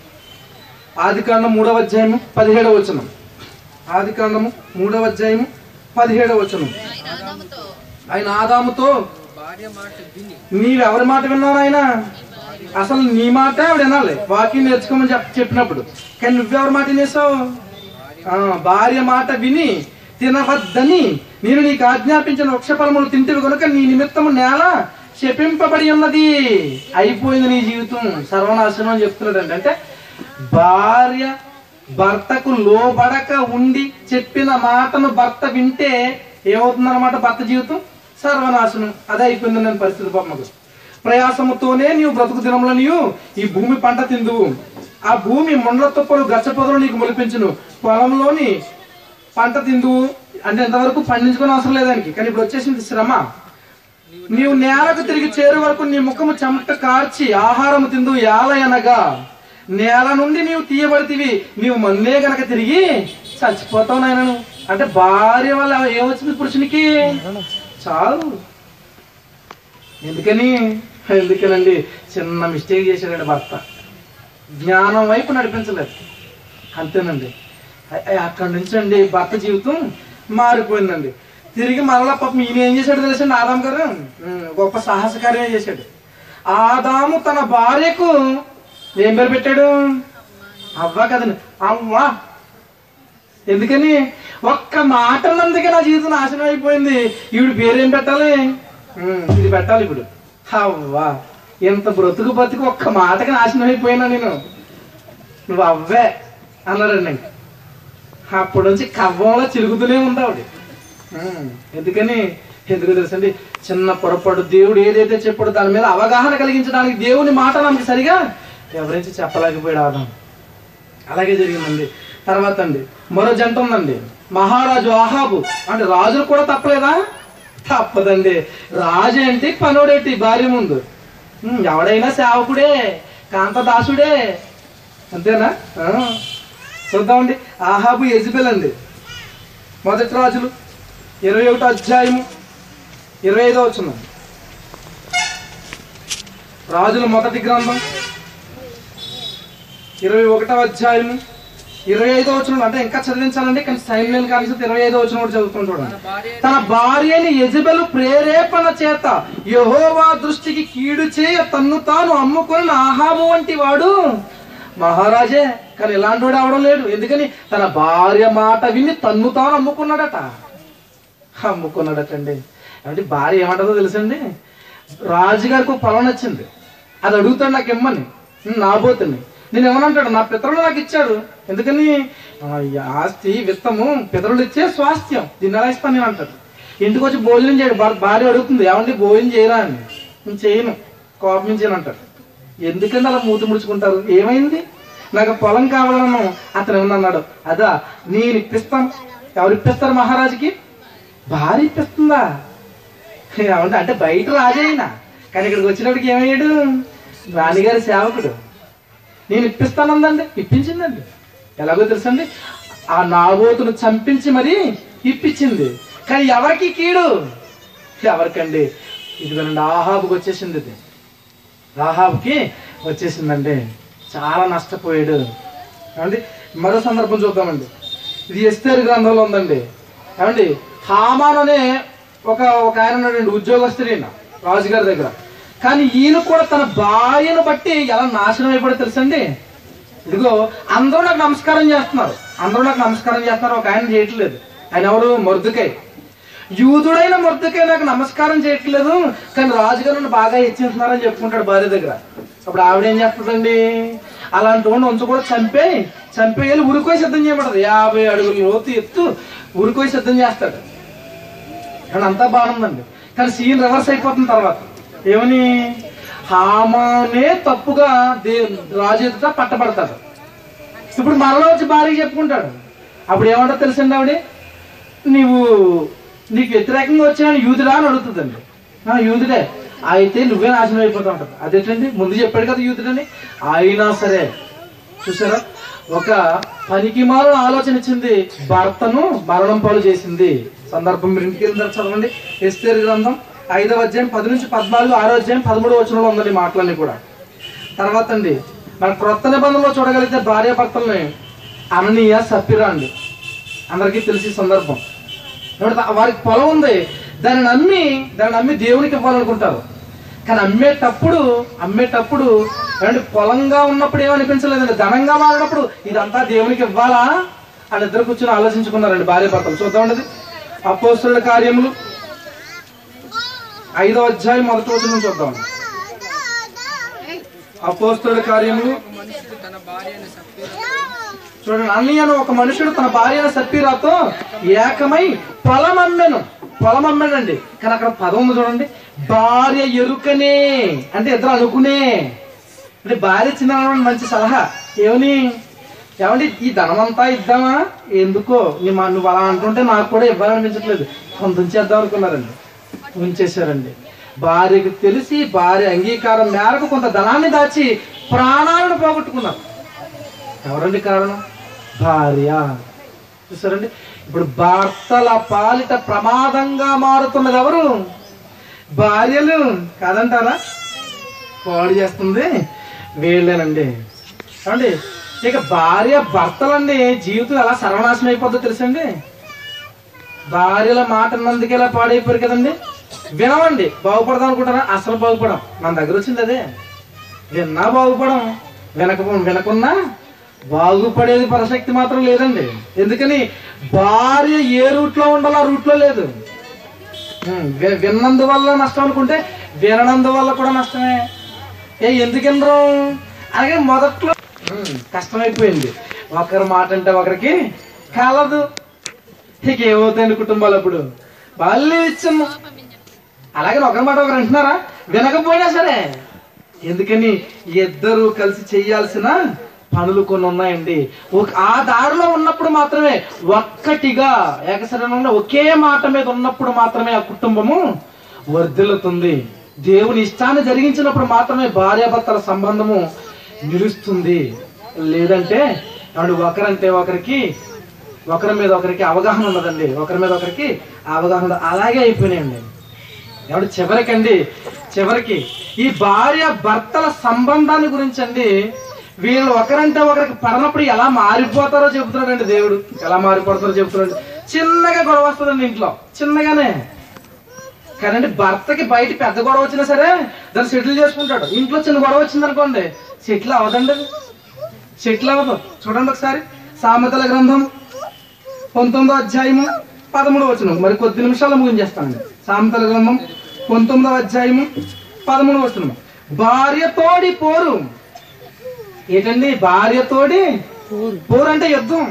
ఆది కాండం మూడవ అధ్యాయము పదిహేడవ వచనం ఆది కాండము మూడవ అధ్యాయము పదిహేడవ వచనం ఆయన ఆదాముతో ఆయన ఆదాముతో భార్య మాట విని నీవెవరి మాట విన్నావు ఆయన అసలు నీ మాట ఆవిడ వినాలి వాకింగ్ నేర్చుకోమని చెప్ చెప్పినప్పుడు కానీ నువ్వెవరి మాట వినేసావు ఆ, భార్య మాట విని తినవద్దని నేను నీకు ఆజ్ఞాపించిన వృక్ష ఫలములు తింటివి కనుక నీ నిమిత్తము నేల శపింపబడి ఉన్నది అయిపోయింది నీ జీవితం సర్వనాశనం అని చెప్తున్నాడు అంటే భార్య భర్తకు లోబడక ఉండి చెప్పిన మాటను భర్త వింటే ఏమవుతుందన్నమాట భర్త జీవితం సర్వనాశనం అదే అయిపోయింది నేను పరిస్థితి పాపకు ప్రయాసముతోనే నీవు బ్రతుకు దినముల నీవు ఈ భూమి పంట తిందువు ఆ భూమి మొండ్ల తుప్పలు గచ్చ పొదలు నీకు మొలిపించును పొలంలోని పంట తిందువు అంటే ఎంతవరకు పండించుకునే అవసరం లేదానికి కానీ ఇప్పుడు వచ్చేసింది శ్రమ నీవు నేలకు తిరిగి చేరు వరకు నీ ముఖము చెమట కార్చి ఆహారము తిందు యాలయనగా నేల నుండి నీవు తీయబడితివి నీవు మన్నే గనక తిరిగి చచ్చిపోతావు నాయనను అంటే భార్య వల్ల ఏమొచ్చింది పురుషునికి చాలు ఎందుకని ఎందుకనండి చిన్న మిస్టేక్ చేశాడండి భర్త జ్ఞానం వైపు నడిపించలేదు అంతేనండి అ- అ- అక్కడి నుంచి అండి భర్త జీవితం మారిపోయిందండి తిరిగి మరలా పాపం ఈయన ఏం చేశాడు తెలుసండి ఆదాం గారు ఉమ్, గొప్ప సాహసకార్యం చేశాడు ఆదాము తన భార్యకు ఏం పేరు పెట్టాడు అవ్వ కదండి అవ్వ ఎందుకని ఒక్క మాట నందుకే నా జీవితం నాశనం అయిపోయింది ఈవిడ పేరేం పెట్టాలి ఉమ్, ఇది పెట్టాలి ఇప్పుడు అవ్వా ఎంత బ్రతుకు బతుకు ఒక్క మాటకి నాశనం అయిపోయినా నేను నువ్వు అవ్వే అన్నాడండి ఇంక. అప్పటి నుంచి కవ్వంలో తిరుగుతూనే ఉంది ఆవిడ ఉమ్, ఎందుకని ఎందుకు తెలుసండి చిన్న పొరపాటు దేవుడు ఏదైతే చెప్పాడో దాని మీద అవగాహన కలిగించడానికి దేవుని మాట మనకి సరిగా ఎవరించి చెప్పలేకపోయాడు ఆదాం అలాగే జరిగిందండి తర్వాత అండి మరో జంట ఉందండి మహారాజు ఆహాబు అంటే రాజులు కూడా తప్పలేదా తప్పదండి రాజు ఏంటి పనుడేంటి భార్య ముందు ఉమ్, ఎవడైనా సేవకుడే కాంతదాసుడే అంతేనా ఆ. చూద్దామండి ఆహాబు యజ్బెల్ అండి మొదటి రాజులు ఇరవై ఒకటో అధ్యాయము ఇరవై ఐదో వచ్చిన రాజుల మొదటి గ్రంథం ఇరవై ఒకటో అధ్యాయము ఇరవై ఐదో వచ్చిన అంటే ఇంకా చదివించాలండి కానీ టైం లేని కానీ ఇరవై ఐదో వచ్చిన కూడా చదువుతాం చూడండి భార్య తన భార్యని యజబెలు ప్రేరేపణ చేత యహోవా దృష్టికి కీడు చేయ తన్ను తాను అమ్ముకొని ఆహాబు వంటి వాడు మహారాజే కానీ ఇలాంటి వాడు అవడం లేడు ఎందుకని తన భార్య మాట విని తన్ను తాను అమ్ముకున్నాడట అమ్ముకున్నాడటండి అంటే భార్య ఏమంటుందో తెలుసండి రాజుగారికి ఒక పొలం నచ్చింది అది అడుగుతాడు నాకు ఇమ్మని "ఉమ్, నాబోతుని నేను ఏమనంటాడు నా పితరులు నాకు ఇచ్చాడు ఎందుకని "ఆ, ఈ ఆస్తి విత్తము పితరులు ఇచ్చే స్వాస్థ్యం దీన్ని ఎలా ఇస్తాను నేను అంటాడు ఇంటికి వచ్చి భోజనం చేయడు భా- భార్య అడుగుతుంది ఏమండి భోజనం చేయరా అని "నేను చేయను కోపం చేయను అంటాడు ఎందుకంటే అలా మూతి ముడుచుకుంటారు ఏమైంది నాకు పొలం కావాలను అతను ఏమన్నాడు అదా నేను ఇప్పిస్తాను ఎవరు ఇప్పిస్తారు మహారాజుకి భార్య ఇప్పిస్తుందా ఏమంటే అంటే బయట రాజైనా కానీ ఇక్కడికి వచ్చినప్పటికి ఏమయ్యాడు రాణిగారి సేవకుడు నేను ఇప్పిస్తానందండి ఇప్పించిందండి ఎలాగో తెలుసండి ఆ నాబోతును చంపించి మరి ఇప్పించింది కానీ ఎవరికి కీడు ఎవరికండి ఇదిగోనండి ఆహాబుకి వచ్చేసింది ఇది రాహాబ్కి వచ్చేసిందండి చాలా నష్టపోయాడు ఏమండి మరో సందర్భం చూద్దామండి ఇది ఎస్తేరు గ్రంథంలో ఉందండి ఏమండి హామాన్ అనే ఒక ఒక ఆయన ఉన్నాడండి ఉద్యోగస్తుడు ఈయన రాజుగారి దగ్గర కానీ ఈయన కూడా తన భార్యను బట్టి ఎలా నాశనం అయిపోయాడో తెలుసండి ఇదిగో అందరూ నాకు నమస్కారం చేస్తున్నారు అందరూ నాకు నమస్కారం చేస్తున్నారు ఒక ఆయన చేయట్లేదు ఆయన ఎవరు మొర్దుకై యూదుడైన మొర్దుకై నాకు నమస్కారం చేయట్లేదు కానీ రాజుగారు నన్ను బాగా హెచ్చించున్నారని చెప్పుకుంటాడు భార్య దగ్గర అప్పుడు ఆవిడ ఏం చేస్తుందండి అలాంటి వాడిని ఉంచ కూడా చంపే చంపేయాలి ఉరికోయి సిద్ధం చేయమంటది యాభై అడుగుల లోతు ఎత్తు ఉరికోయి సిద్ధం చేస్తాడు కానీ అంతా బాగుందండి కానీ సీన్ రివర్స్ అయిపోతుంది తర్వాత ఏమని హామానే తప్పుగా దే రాజు ఎదుట పట్టబడతాడు ఇప్పుడు మరలా వచ్చి భార్య చెప్పుకుంటాడు అప్పుడు ఏమంటో తెలుసండి ఆవిడ నీవు నీకు వ్యతిరేకంగా వచ్చిన యూదుడా అని అడుగుతుందండి "ఆ, యూదుడే అయితే నువ్వే నాశనం అయిపోతా ఉంటుంది అదేంటండి ముందు చెప్పాడు కదా యూదుడని అయినా సరే చూసారా ఒక పనికి మాలిన ఆలోచన ఇచ్చింది భర్తను మరణం పాలు చేసింది సందర్భం మీరు ఇంటికి వెళ్ళిన తర్వాత చదవండి ఎస్తేరు గ్రంథం ఐదవ అధ్యాయం పది నుంచి పద్నాలుగు ఆరో అధ్యాయం పదమూడు వచనంలో ఉందండి ఈ మాటలన్నీ కూడా తర్వాత అండి మన క్రొత్త నిబంధనలో చూడగలిగితే భార్య భర్తల్ని అననీయ సప్పిరా అండి అందరికీ తెలిసి సందర్భం కాబట్టి వారికి పొలం ఉంది దాన్ని నమ్మి దాన్ని నమ్మి దేవునికి ఇవ్వాలనుకుంటారు కానీ అమ్మేటప్పుడు అమ్మేటప్పుడు ఏమంటే పొలంగా ఉన్నప్పుడు ఏమనిపించలేదండి ధనంగా మారినప్పుడు ఇదంతా దేవునికి ఇవ్వాలా అని ఇద్దరు కూర్చొని ఆలోచించుకున్నారండి భార్య భర్తలు చూద్దామండి అపోస్తుల కార్యములు ఐదో అధ్యాయం మొదటి రోజు నుంచి చూద్దాం అపోస్తుల కార్యములు ఒక మనుషుడు తన భార్యను సప్పీరా చూడండి అన్నయ్యను ఒక మనుషుడు తన భార్య సప్పీరాతో ఏకమై పొలం అమ్మెను పొలం అమ్మాడండి కానీ అక్కడ పదం ఉంది చూడండి భార్య ఎరుకనే అంటే ఇద్దరు అనుకునే అంటే భార్య చిన్న మంచి సలహా ఏమని ఏమండి ఈ ధనం అంతా ఇద్దామా ఎందుకో నీ మా- నువ్వు అలా అంటుంటే నాకు కూడా ఇవ్వాలనిపించట్లేదు కొంత ఉంచేద్దాం అనుకున్నారండి ఉంచేశారండి భార్యకు తెలిసి భార్య అంగీకారం మేరకు కొంత ధనాన్ని దాచి ప్రాణాలను పోగొట్టుకున్నారు ఎవరండి కారణం భార్య చూసారండి ఇప్పుడు భర్తల పాలిట ప్రమాదంగా మారుతున్నది ఎవరు భార్యలు కాదంటారా పాడు చేస్తుంది వీళ్ళేనండి ఏమండి ఇక భార్య భర్తలండి జీవితం ఎలా సర్వనాశనం అయిపోద్దో తెలుసండి భార్యల మాట నందుకు ఎలా పాడైపోయారు కదండి వినవండి బాగుపడదాం అనుకుంటారా అసలు బాగుపడం మన దగ్గర వచ్చింది అదే విన్నా బాగుపడం వినక వినకున్నా బాగుపడేది ప్రసక్తి మాత్రం లేదండి ఎందుకని భార్య ఏ రూట్ లో ఉండాలో ఆ రూట్ లో లేదు ఉమ్, వి- విన్నందువల్ల నష్టం అనుకుంటే విననందువల్ల కూడా నష్టమే ఏ ఎందుకు వినరు అలాగే మొదట్లో ఉమ్, కష్టమైపోయింది ఒకరి మాట అంటే ఒకరికి కలదు ఇక ఏమవుతాయండి కుటుంబాలు అప్పుడు మళ్ళీ ఇచ్చాము అలాగే ఒకరి మాట ఒకరు అంటున్నారా వినకపోయినా సరే ఎందుకని ఇద్దరు కలిసి చేయాల్సిన పనులు కొన్ని ఉన్నాయండి ఒక- ఆ దారిలో ఉన్నప్పుడు మాత్రమే ఒక్కటిగా ఏకశరణంలో ఒకే మాట మీద ఉన్నప్పుడు మాత్రమే ఆ కుటుంబము వర్ధిల్లుతుంది దేవుని ఇష్టాన్ని జరిగించినప్పుడు మాత్రమే భార్యాభర్తల సంబంధము నిలుస్తుంది లేదంటే ఆవిడ ఒకరంటే ఒకరికి ఒకరి మీద ఒకరికి అవగాహన ఉన్నదండి ఒకరి మీద ఒకరికి అవగాహన ఉండదు. అలాగే అయిపోయినాయండి ఎవడు చివరికండి చివరికి ఈ భార్య భర్తల సంబంధాన్ని గురించి అండి వీళ్ళు ఒకరంటే ఒకరికి పడినప్పుడు ఎలా మారిపోతారో చెబుతున్నాడండి దేవుడు ఎలా మారిపోతారో చెబుతున్నాడు చిన్నగా గొడవ వస్తుందండి ఇంట్లో చిన్నగానే కానీ భర్తకి బయట పెద్ద గొడవ వచ్చినా సరే దాన్ని సెటిల్ చేసుకుంటాడు ఇంట్లో చిన్న గొడవ వచ్చింది అనుకోండి సెటిల్ అవ్వదండి అది. సెటిల్ అవ్వదు చూడండి ఒకసారి సామెతల గ్రంథం పంతొమ్మిదో అధ్యాయము పదమూడవ వచనం మరి కొద్ది నిమిషాలు ముగించేస్తానండి సామెతల గ్రంథం పంతొమ్మిదో అధ్యాయము పదమూడవ వచనం భార్యతోడి పోరు ఏంటండి భార్యతోడి పోరు అంటే యుద్ధం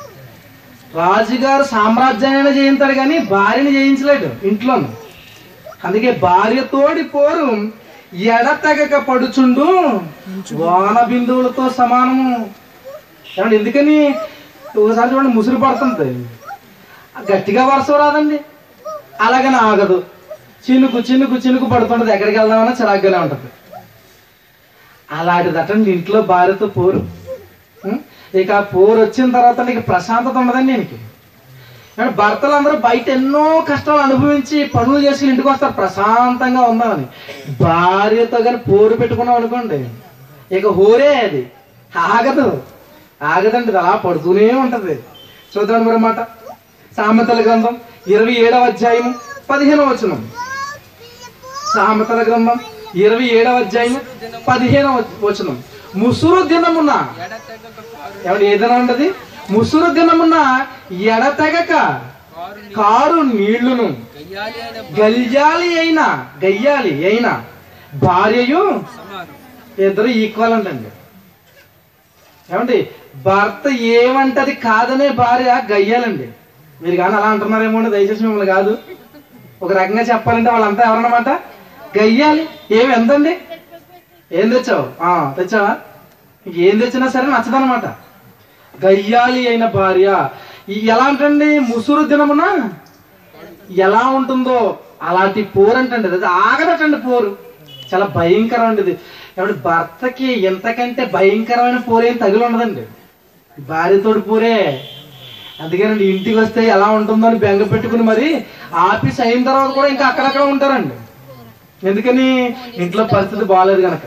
రాజుగారు సామ్రాజ్యాన్ని జయించాడు కానీ భార్యని జయించలేడు ఇంట్లోను అందుకే భార్యతోడి పోరు ఎడతెగక పడుచుండు వాన బిందువులతో సమానము ఏమండి ఎందుకని ఒకసారి చూడండి ముసురు పడుతుంది గట్టిగా వర్షం రాదండి అలాగని ఆగదు చినుకు చినుకు చినుకు పడుతుంటది ఎక్కడికి వెళ్దామన్నా చిరాగ్గానే ఉంటది అలాంటిదటండి ఇంట్లో భార్యతో పోరు ఉం? ఇక ఆ పోరు వచ్చిన తర్వాత నీకు ప్రశాంతత ఉండదండి నీకు కానీ భర్తలు అందరూ బయట ఎన్నో కష్టాలు అనుభవించి పనులు చేసి ఇంటికి వస్తారు ప్రశాంతంగా ఉందామని భార్యతో కానీ పోరు పెట్టుకున్నాం అనుకోండి ఇక హోరే అది ఆగదు ఆగదండి ఇది అలా పడుతూనే ఉంటది చూద్దాం మరి మాట సామెతల గ్రంథం ఇరవై ఏడవ అధ్యాయం పదిహేనవ వచనం సామెతల గ్రంథం ఇరవై ఏడవ అధ్యాయం పదిహేనవ వచనం ముసురు దినమున ఎడతెగక కారు ఏమంటే ఏదైనా ఉంటది ముసురు దినమున ఎడతెగక కారు కారు నీళ్లును గయ్యాలి అయిన గల్జాలి అయిన గయ్యాలి అయిన భార్యయు సమానం ఇద్దరు ఈక్వల్ అంటండి ఏమండి భర్త ఏమంటది కాదనే భార్య గయ్యాలండి మీరు కానీ అలా అంటున్నారేమో అండి, దయచేసి మిమ్మల్ని కాదు ఒక రకంగా చెప్పాలంటే వాళ్ళంతా ఎవరన్నమాట గయ్యాలి ఏమి ఎంతండి ఏం తెచ్చావు ఆ తెచ్చావా నీకు ఏం తెచ్చినా సరే నచ్చదనమాట గయ్యాలి అయిన భార్య ఈ ఎలా అంటండి ముసురు దినమున ఎలా ఉంటుందో అలాంటి పోరు అంటండి అది ఆగదటండి పోరు చాలా భయంకరమైనది కాబట్టి భర్తకి ఎంతకంటే భయంకరమైన పోరేం తగిలి ఉండదండి భార్యతోటి పోరే అందుకేనండి ఇంటికి వస్తే ఎలా ఉంటుందో అని బెంగ పెట్టుకుని మరి ఆఫీస్ అయిన తర్వాత కూడా ఇంకా అక్కడక్కడ ఉంటారండి ఎందుకని ఇంట్లో పరిస్థితి బాగాలేదు కనుక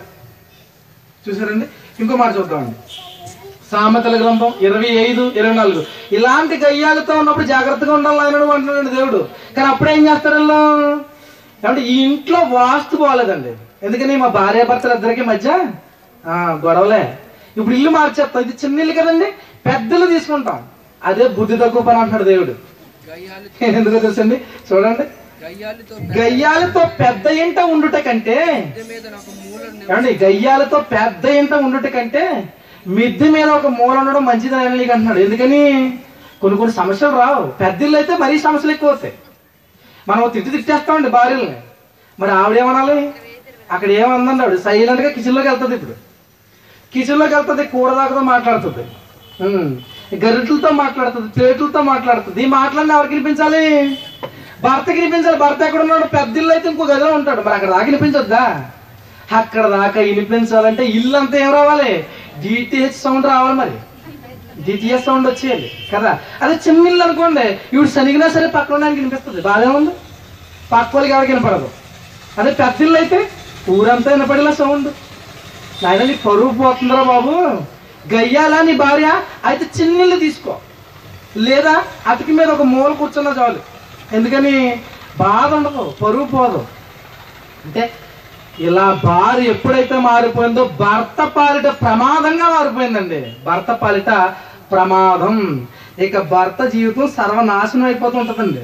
చూసారండి ఇంకో మాట చూద్దామండి సామెతల గ్రంథం ఇరవై ఐదు ఇరవై నాలుగు ఇలాంటి గయ్యాలతో ఉన్నప్పుడు జాగ్రత్తగా ఉండాలి ఆయన అంటున్నాడు దేవుడు కానీ అప్పుడు ఏం చేస్తారు వీళ్ళు? ఏమంటే ఈ ఇంట్లో వాస్తు బాగాలేదండి ఎందుకని మా భార్య భర్తలు ఇద్దరికి మధ్య ఆ, గొడవలే ఇప్పుడు ఇల్లు మార్చేస్తాం ఇది చిన్న ఇల్లు కదండి పెద్ద ఇల్లు తీసుకుంటాం అదే బుద్ధి తక్కువ పని అంటున్నాడు దేవుడు గయ్యాలి ఎందుకో తెలుసండి చూడండి గయ్యాలితో గయ్యాలతో పెద్ద ఇంట ఉండుట కంటే పెద్ద మీద నాకు మూల ఏమండి గయ్యాలతో పెద్ద ఇంట ఉండుట కంటే మిద్దె మీద ఒక మూల ఉండడం మంచిది అని నీకు అంటున్నాడు ఎందుకని కొన్ని కొన్ని సమస్యలు రావు పెద్ద ఇల్లు అయితే మరీ సమస్యలు ఎక్కువ వస్తాయి మనం తిట్టి తిట్టేస్తామండి భార్యల్ని మరి ఆవిడేమనాలి అక్కడ ఏమందండి ఆవిడ సైలెంట్ గా కిచెన్లోకి వెళ్తుంది ఇప్పుడు కిచెన్లోకి వెళ్తుంది కూర దాకాతో మాట్లాడుతుంది ఉమ్. గరిటలతో మాట్లాడుతుంది ప్లేట్లతో మాట్లాడుతుంది ఈ మాటలన్నీ ఎవరికి వినిపించాలి భర్తకి వినిపించాలి భర్త ఎక్కడ ఉన్నాడు పెద్ద ఇల్లు అయితే ఇంకో గదిలో ఉంటాడు మరి అక్కడ దాకా వినిపించొద్దా అక్కడ దాకా వినిపించాలంటే ఇల్లు అంతా ఏం రావాలి డిటిహెచ్ సౌండ్ రావాలి మరి డిటిఎస్ సౌండ్ వచ్చేయాలి కదా అదే చిన్న ఇల్లు అనుకోండి ఇవి సనిగినా సరే పక్కన ఉన్న ఆయనకి వినిపిస్తుంది బాగానే ఉంది పక్క వాళ్ళకి ఎవరికి వినపడదు అదే పెద్ద ఇల్లు అయితే ఊరంతా వినపడేలా సౌండ్ నాయన నీ పరువు పోతుందిరా బాబు గయ్యాలా నీ భార్య అయితే చిన్నిల్లు తీసుకో లేదా అతికి మీద ఒక మూల కూర్చున్నా చాలు ఎందుకని బాధ ఉండదు పరువు పోదు అంటే ఇలా భార్య ఎప్పుడైతే మారిపోయిందో భర్త పాలిట ప్రమాదంగా మారిపోయిందండి భర్త పాలిట ప్రమాదం ఇక భర్త జీవితం సర్వనాశనం అయిపోతూ ఉంటుందండి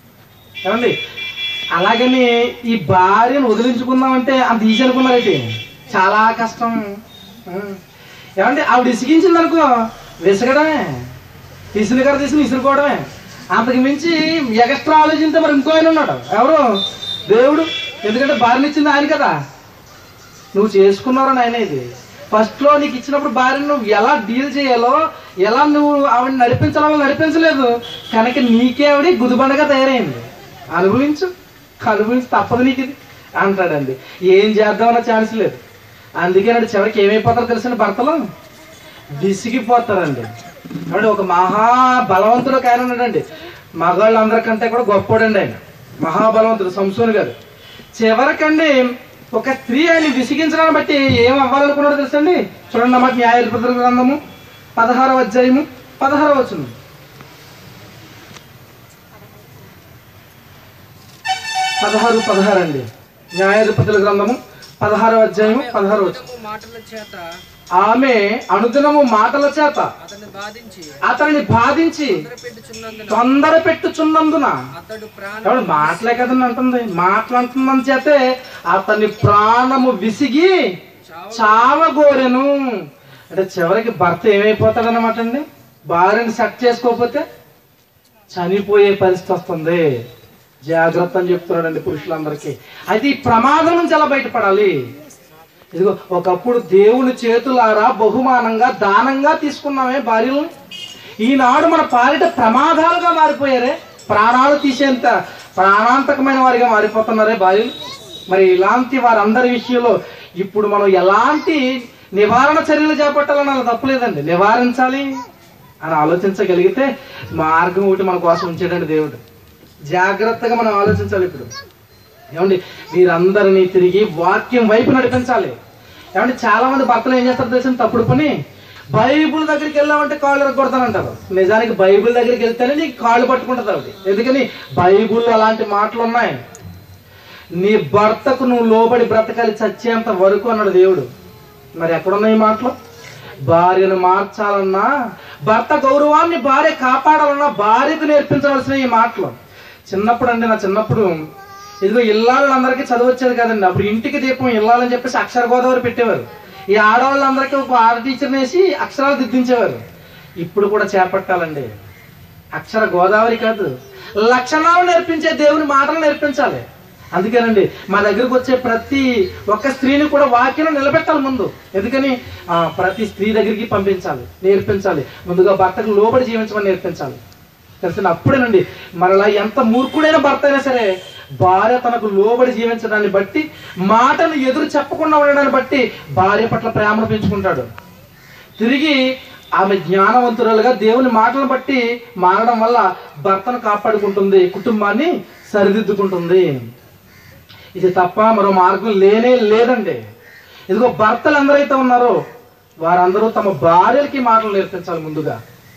ఏమండి అలాగని ఈ భార్యను వదిలించుకుందామంటే అంత ఈజీ అనుకున్నారైతే చాలా కష్టం ఉం. ఏమండి ఆవిడ ఇసిగించింది అనుకో విసగడమే తీసిన గారు తీసిన ఇసురుకోవడమే అంతకు మించి ఎగస్ట్రా ఆలోచించే మరి ఇంకో ఆయన ఉన్నాడు ఎవరు దేవుడు ఎందుకంటే భార్యనిచ్చింది ఆయన కదా నువ్వు చేసుకున్నావు నాయన ఇది ఫస్ట్ లో నీకు ఇచ్చినప్పుడు భార్యను నువ్వు ఎలా డీల్ చేయాలో ఎలా నువ్వు ఆవిడ నడిపించాలో నడిపించలేదు కనుక నీకే ఆవిడ గుదిబండగా తయారైంది అనుభవించు అనుభవించి తప్పదు నీకు ఇది అంటాడండి ఏం చేద్దామన్న ఛాన్స్ లేదు అందుకేనండి చివరికి ఏమైపోతారో తెలిసిన భర్తలు విసిగిపోతారండి అంటే ఒక మహా బలవంతుడు ఒక ఆయన ఉన్నాడండి మగాళ్ళందరికంటే కూడా గొప్పోడండి ఆయన మహాబలవంతుడు సంసోని గారు చివరికండి ఒక స్త్రీ ఆయన విసిగించడాన్ని బట్టి ఏం అవ్వాలనుకున్నాడో తెలుసండి చూడండి అన్నమాట న్యాయాధిపతుల గ్రంథము పదహారవ అధ్యాయము పదహారవ వచనం పదహారు పదహారు అండి న్యాయాధిపతుల గ్రంథము పదహారవ అధ్యాయము పదహారు వచనం అనుదినము మాటల చేత ఆమె అనుదినము మాటల చేత అతన్ని బాధించి అతనిని బాధించి పెట్టుచున్నందున తొందర పెట్టుచున్నందున అతడు ప్రాణ ఎవడు మాటలే కదండి అంటుంది మాటలంటుందని చేతే అతని ప్రాణము విసిగి చావగోరెను అంటే చివరికి భర్త ఏమైపోతాడు అనమాట అండి భార్యని సెట్ చేసుకోకపోతే చనిపోయే పరిస్థితి వస్తుంది జాగ్రత్త అని చెప్తున్నాడండి పురుషులందరికీ అయితే ఈ ప్రమాదం నుంచి ఎలా బయటపడాలి ఇదిగో ఒకప్పుడు దేవుని చేతులారా బహుమానంగా దానంగా తీసుకున్నామే భార్యలు ఈనాడు మన పాలిట ప్రమాదాలుగా మారిపోయారే ప్రాణాలు తీసేంత ప్రాణాంతకమైన వారిగా మారిపోతున్నారే భార్యలు మరి ఇలాంటి వారందరి విషయంలో ఇప్పుడు మనం ఎలాంటి నివారణ చర్యలు చేపట్టాలని అలా తప్పులేదండి నివారించాలి అని ఆలోచించగలిగితే మార్గం ఒకటి మన కోసం ఉంచాడండి దేవుడు జాగ్రత్తగా మనం ఆలోచించాలి ఇప్పుడు ఏమండి వీరందరినీ తిరిగి వాక్యం వైపు నడిపించాలి ఏమంటే చాలా మంది భర్తలు ఏం చేస్తారు తెలిసిన తప్పుడు పని బైబుల్ దగ్గరికి వెళ్ళామంటే కాళ్ళు ఎరగొడతానంటారు నిజానికి బైబిల్ దగ్గరికి వెళ్తేనే నీకు కాళ్ళు పట్టుకుంటుంది ఆవిడ ఎందుకని బైబుల్లో అలాంటి మాటలు ఉన్నాయి నీ భర్తకు నువ్వు లోబడి బ్రతకాలి చచ్చేంత వరకు అన్నాడు దేవుడు మరి ఎక్కడున్నాయి ఈ మాటలు భార్యను మార్చాలన్నా భర్త గౌరవాన్ని భార్య కాపాడాలన్నా భార్యకు నేర్పించవలసిన ఈ మాటలు చిన్నప్పుడు అండి నా చిన్నప్పుడు ఇదిగో ఇల్లాళ్ళందరికీ చదువు వచ్చేది కదండి అప్పుడు ఇంటికి దీపం ఇల్లాలని చెప్పేసి అక్షర గోదావరి పెట్టేవారు ఈ ఆడవాళ్ళందరికీ ఒక ఆడ టీచర్ని వేసి అక్షరాలు దిద్దించేవారు ఇప్పుడు కూడా చేపట్టాలండి అక్షర గోదావరి కాదు లక్షణాలు నేర్పించే దేవుని మాటలు నేర్పించాలి అందుకేనండి మా దగ్గరకు వచ్చే ప్రతి ఒక్క స్త్రీని కూడా వాక్యం నిలబెట్టాలి ముందు ఎందుకని ఆ, ప్రతి స్త్రీ దగ్గరికి పంపించాలి నేర్పించాలి ముందుగా భర్తకు లోబడి జీవించమని నేర్పించాలి తెలిసిన అప్పుడేనండి మరలా ఎంత మూర్ఖుడైన భర్త అయినా సరే భార్య తనకు లోబడి జీవించడాన్ని బట్టి మాటను ఎదురు చెప్పకుండా ఉండడాన్ని బట్టి భార్య పట్ల ప్రేమను పెంచుకుంటాడు తిరిగి ఆమె జ్ఞానవంతురాలుగా దేవుని మాటలను బట్టి మారడం వల్ల భర్తను కాపాడుకుంటుంది కుటుంబాన్ని సరిదిద్దుకుంటుంది ఇది తప్ప మరో మార్గం లేనే లేదండి ఇదిగో భర్తలు ఎందరైతే ఉన్నారో వారందరూ తమ భార్యలకి ఈ మాటలు నేర్పించాలి ముందుగా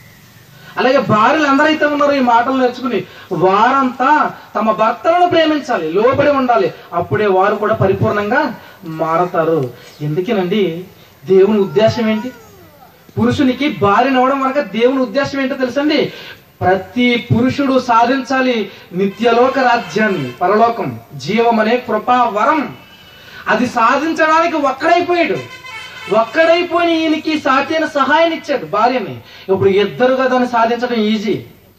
అలాగే భార్యలు ఎందరైతే ఉన్నారో ఈ మాటలు నేర్చుకుని వారంతా తమ భర్తలను ప్రేమించాలి లోబడి ఉండాలి అప్పుడే వారు కూడా పరిపూర్ణంగా మారతారు ఎందుకేనండి దేవుని ఉద్దేశం ఏంటి పురుషునికి భార్యనవ్వడం వరకు దేవుని ఉద్దేశం ఏంటో తెలుసండి ప్రతి పురుషుడు సాధించాలి నిత్యలోక రాజ్యాన్ని పరలోకం జీవం అనే కృపా వరం అది సాధించడానికి ఒక్కడైపోయాడు ఒక్కడైపోయి ఈయనకి సాధ్యమైన సహాయాన్ని ఇచ్చాడు భార్యని ఇప్పుడు ఇద్దరుగా దాన్ని సాధించడం ఈజీ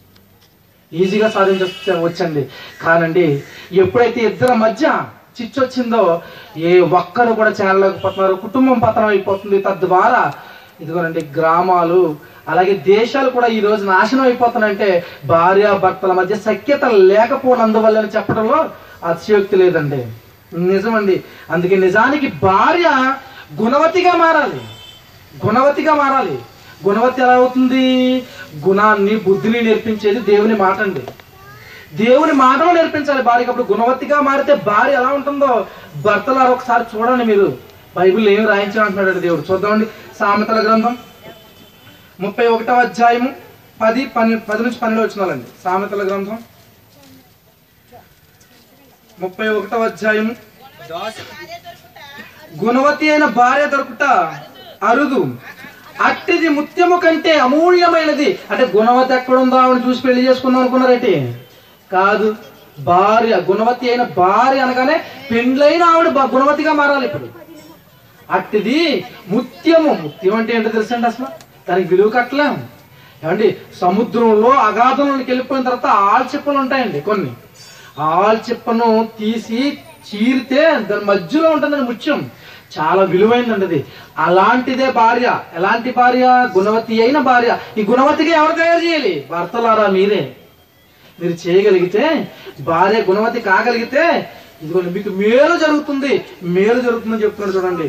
ఈజీగా సాధించ వచ్చండి కానండి ఎప్పుడైతే ఇద్దరి మధ్య చిచ్చొచ్చిందో ఏ ఒక్కరు కూడా చేరలేకపోతున్నారు కుటుంబం పతనం అయిపోతుంది తద్వారా ఇదిగోనండి గ్రామాలు అలాగే దేశాలు కూడా ఈ రోజు నాశనం అయిపోతున్నాయంటే భార్య భర్తల మధ్య సఖ్యత లేకపోనందువల్ల చెప్పడంలో అతిశయోక్తి లేదండి నిజమండి అందుకే నిజానికి భార్య గుణవతిగా మారాలి గుణవతిగా మారాలి గుణవతి ఎలా అవుతుంది గుణాన్ని బుద్ధిని నేర్పించేది దేవుని మాట అండి దేవుని మాటలు నేర్పించాలి భార్యకి అప్పుడు గుణవతిగా మారితే భార్య ఎలా ఉంటుందో భర్తలారు ఒకసారి చూడండి మీరు బైబిల్ ఏమి రాయించాలంటున్నాడు దేవుడు చూద్దామండి సామెతల గ్రంథం ముప్పై ఒకటవ అధ్యాయము పది పన్నె పది నుంచి పన్నెండు వచ్చినాలండి సామెతల గ్రంథం ముప్పై ఒకటవ అధ్యాయము దోష గుణవతి అయిన భార్య దొరుకుట అరుదు అట్టిది ముత్యము కంటే అమూల్యమైనది అంటే గుణవతి ఎక్కడుందో ఆవిడ చూసి పెళ్లి చేసుకుందాం అనుకున్నారటి కాదు భార్య గుణవతి అయిన భార్య అనగానే పెండ్లైన ఆవిడ బ- గుణవతిగా మారాలి ఇప్పుడు అట్టిది ముత్యము ముత్యం అంటే ఏంటో తెలుసండి అసలు దానికి విలువ కట్టలేం ఏమండి సముద్రంలో అగాధంలోకి వెళ్ళిపోయిన తర్వాత ఆల్చిప్పలు ఉంటాయండి కొన్ని ఆల్చిప్పను తీసి చీరితే దాని మధ్యలో ఉంటుందండి ముత్యం చాలా విలువైందండి అది అలాంటిదే భార్య ఎలాంటి భార్య గుణవతి అయిన భార్య ఈ గుణవతిగా ఎవరు తయారు చేయాలి భర్తలారా మీరే మీరు చేయగలిగితే భార్య గుణవతి కాగలిగితే ఇదిగోండి మీకు మేలు జరుగుతుంది మేలు జరుగుతుందని చెప్తున్నాడు చూడండి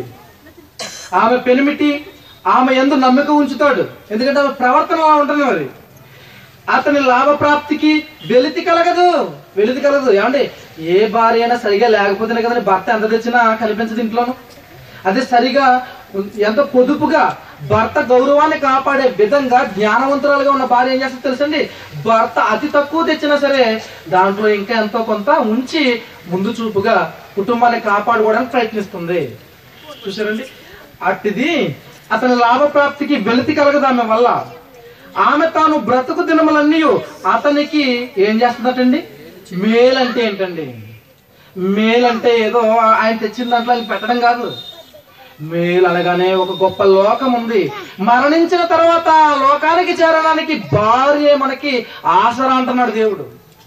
ఆమె పెనిమిటి ఆమె ఎందు నమ్మిక ఉంచుతాడు ఎందుకంటే ఆమె ప్రవర్తన అలా ఉంటుంది మరి అతని లాభప్రాప్తికి వెలితి కలగదు వెలితి కలగదు ఏమండి ఏ భార్య అయినా సరిగా లేకపోతేనే కదండి భర్త ఎంత తెచ్చినా కనిపించదు ఇంట్లోనూ అదే సరిగా ఎంత పొదుపుగా భర్త గౌరవాన్ని కాపాడే విధంగా జ్ఞానవంతురాలుగా ఉన్న భార్య ఏం చేస్తుంది తెలుసండి భర్త అతి తక్కువ తెచ్చినా సరే దాంట్లో ఇంకా ఎంతో కొంత ఉంచి ముందు చూపుగా కుటుంబాన్ని కాపాడుకోవడానికి ప్రయత్నిస్తుంది చూసారండి అట్టిది అతని లాభప్రాప్తికి వెలితి కలగదు ఆమె వల్ల ఆమె తాను బ్రతుకు దినములన్నీ అతనికి ఏం చేస్తుందటండి మేలంటే ఏంటండి మేలంటే ఏదో ఆయన తెచ్చిన దాంట్లో ఆయన పెట్టడం కాదు మేలు అనగానే ఒక గొప్ప లోకం ఉంది మరణించిన తర్వాత ఆ లోకానికి చేరడానికి భార్య మనకి ఆసరా అంటున్నాడు దేవుడు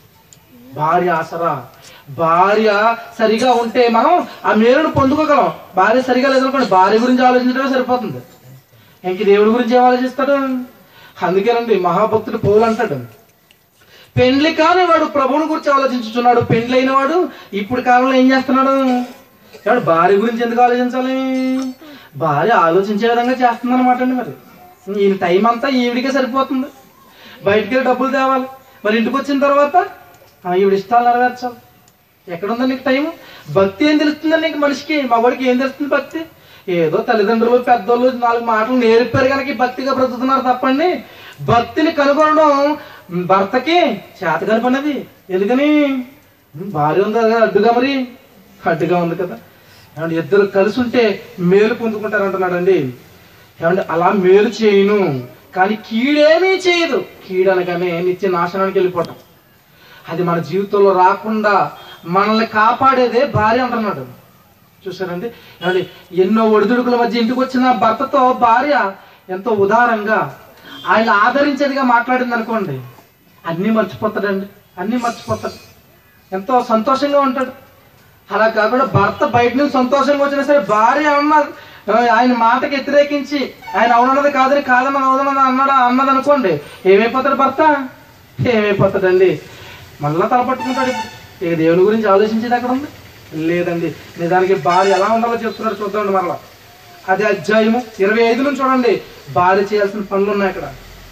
భార్య ఆసరా భార్య సరిగా ఉంటే మనం ఆ మేలును పొందుకోగలం భార్య సరిగా లేదనుకోండి భార్య గురించి ఆలోచించడమే సరిపోతుంది ఇంక దేవుడి గురించి ఏం ఆలోచిస్తాడు అందుకేనండి మహాభక్తుడు పౌలు అంటాడు పెండ్లి కాని వాడు ప్రభువుని గురించి ఆలోచించుచున్నాడు పెండ్లి అయిన వాడు ఇప్పుడు కాలంలో ఏం చేస్తున్నాడు ఎవడు భార్య గురించి ఎందుకు ఆలోచించాలి భార్య ఆలోచించే విధంగా చేస్తుంది అనమాట అండి మరి ఈయన టైం అంతా ఈవిడికే సరిపోతుంది బయటికి వెళ్ళి డబ్బులు తేవాలి మరి ఇంటికి వచ్చిన తర్వాత ఆ, ఈవిడ ఇష్టాలు నెరవేర్చాలి ఎక్కడుందా నీకు టైం భక్తి ఏం తెలుస్తుందండి నీకు మనిషికి మగవాడికి ఏం తెలుస్తుంది భక్తి ఏదో తల్లిదండ్రులు పెద్దోళ్ళు నాలుగు మాటలు నేర్పారు కనుక ఈ భక్తిగా బ్రతుకుతున్నారు తప్పండి భక్తిని కనుగొనడం భర్తకి చేత కనుపన్నది ఎందుకని భార్య ఉంది కదా అడ్డుగా మరి అడ్డుగా ఉంది కదా ఏమంటే ఇద్దరు కలిసి ఉంటే మేలు పొందుకుంటారు అంటున్నాడండి ఏమంటే అలా మేలు చేయను కానీ కీడేమీ చేయదు కీడు అనగానే నిత్య నాశనానికి వెళ్ళిపోవటం అది మన జీవితంలో రాకుండా మనల్ని కాపాడేదే భార్య అంటున్నాడు చూసారండి ఏమండి ఎన్నో ఒడిదుడుకుల మధ్య ఇంటికి వచ్చిన భర్తతో భార్య ఎంతో ఉదారంగా ఆయన ఆదరించేదిగా మాట్లాడింది అనుకోండి అన్నీ మర్చిపోతాడండి అన్నీ మర్చిపోతాడు ఎంతో సంతోషంగా ఉంటాడు అలా కాకుండా భర్త బయట నుంచి సంతోషంగా వచ్చినా సరే భార్య అన్నారు ఆయన మాటకి వ్యతిరేకించి ఆయన అవునన్నది కాదని కాదన్నది అవునన్నది అన్నాడా అన్నది అనుకోండి ఏమైపోతాడు భర్త ఏమైపోతాడండి మళ్ళా తలపట్టుకుంటాడు ఇప్పుడు. ఇక దేవుని గురించి ఆలోచించేది అక్కడ ఉంది లేదండి నిజానికి భార్య ఎలా ఉండాలో చెప్తున్నాడు చూద్దామండి మరలా అది అధ్యాయము ఇరవై ఐదు నుంచి చూడండి భార్య చేయాల్సిన పనులు ఉన్నాయి అక్కడ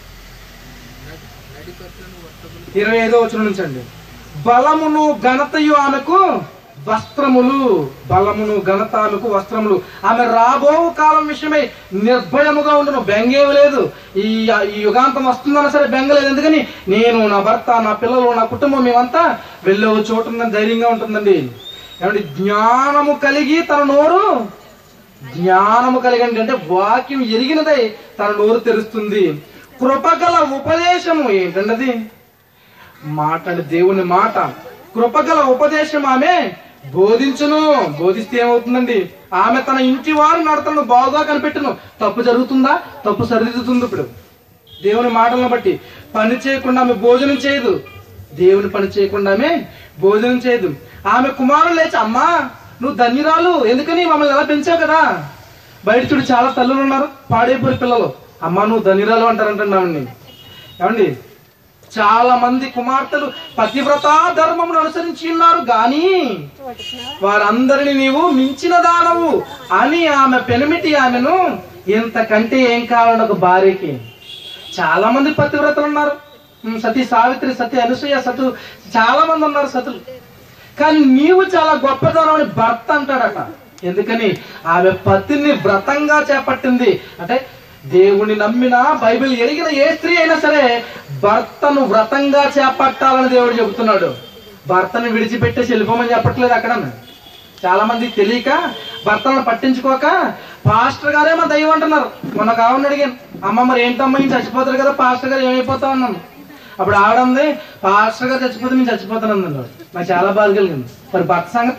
ఇరవై ఐదో వచనం నుంచి అండి బలమును ఘనతయు ఆమెకు వస్త్రములు బలమును ఘనత ఆమెకు వస్త్రములు ఆమె రాబో కాలం విషయమై నిర్భయముగా ఉండును బెంగేమి లేదు ఈ ఈ యుగాంతం వస్తుందన్నా సరే బెంగ లేదు ఎందుకని నేను నా భర్త నా పిల్లలు నా కుటుంబం మేమంతా వెళ్ళే ఓ చోటు ఉందని ధైర్యంగా ఉంటుందండి ఏమంటే జ్ఞానము కలిగి తన నోరు జ్ఞానము కలిగండి అంటే వాక్యం ఎరిగినదై తన నోరు తెరుస్తుంది కృపగల ఉపదేశము ఏంటండి అది మాట అంటే దేవుని మాట కృపగల ఉపదేశం ఆమె బోధించును బోధిస్తే ఏమవుతుందండి ఆమె తన ఇంటి వారు నడతలను బాగుగా కనిపెట్టును తప్పు జరుగుతుందా తప్పు సరిదిద్దుతుంది ఇప్పుడు దేవుని మాటలను బట్టి పని చేయకుండా ఆమె భోజనం చేయదు దేవుని పని చేయకుండా ఆమె భోజనం చేయదు ఆమె కుమారులు లేచి అమ్మా నువ్వు ధన్యురాలు ఎందుకని మమ్మల్ని ఎలా పెంచావు కదా బయట చూడు చాలా తల్లులు ఉన్నారు పాడైపోయి పిల్లలు అమ్మా నువ్వు ధన్యురాలు అంటారంటున్నామండి ఏమండి చాలా మంది కుమార్తెలు పతివ్రత ధర్మమును అనుసరించి ఉన్నారు గాని వారందరిని నీవు మించిన దానవు అని ఆమె పెనిమిటి ఆమెను ఇంతకంటే ఏం కావాలని ఒక భార్యకి చాలా మంది పతివ్రతలు ఉన్నారు ఉమ్, సతీ సావిత్రి సతీ అనసూయ సతు చాలా మంది ఉన్నారు సతులు కానీ నీవు చాలా గొప్పదనం అని భర్త అంటాడట ఎందుకని ఆమె పతిని వ్రతంగా చేపట్టింది అంటే దేవుని నమ్మిన బైబిల్ ఎరిగిన ఏ స్త్రీ అయినా సరే భర్తను వ్రతంగా చేపట్టాలని దేవుడు చెబుతున్నాడు భర్తను విడిచిపెట్టేసి వెళ్ళిపోమని చెప్పట్లేదు అక్కడ చాలా మంది తెలియక భర్తలను పట్టించుకోక పాస్టర్ గారే మా దైవం అంటున్నారు మొన్న కావాలని అడిగాను అమ్మ మరి ఏంటమ్మా నేను చచ్చిపోతారు కదా పాస్టర్ గారు ఏమైపోతా అన్నాను అప్పుడు ఆడంది పాస్టర్ గారు చచ్చిపోతే నేను చచ్చిపోతాను అన్నాడు నాకు చాలా బాధ కలిగింది మరి భర్త సంగతి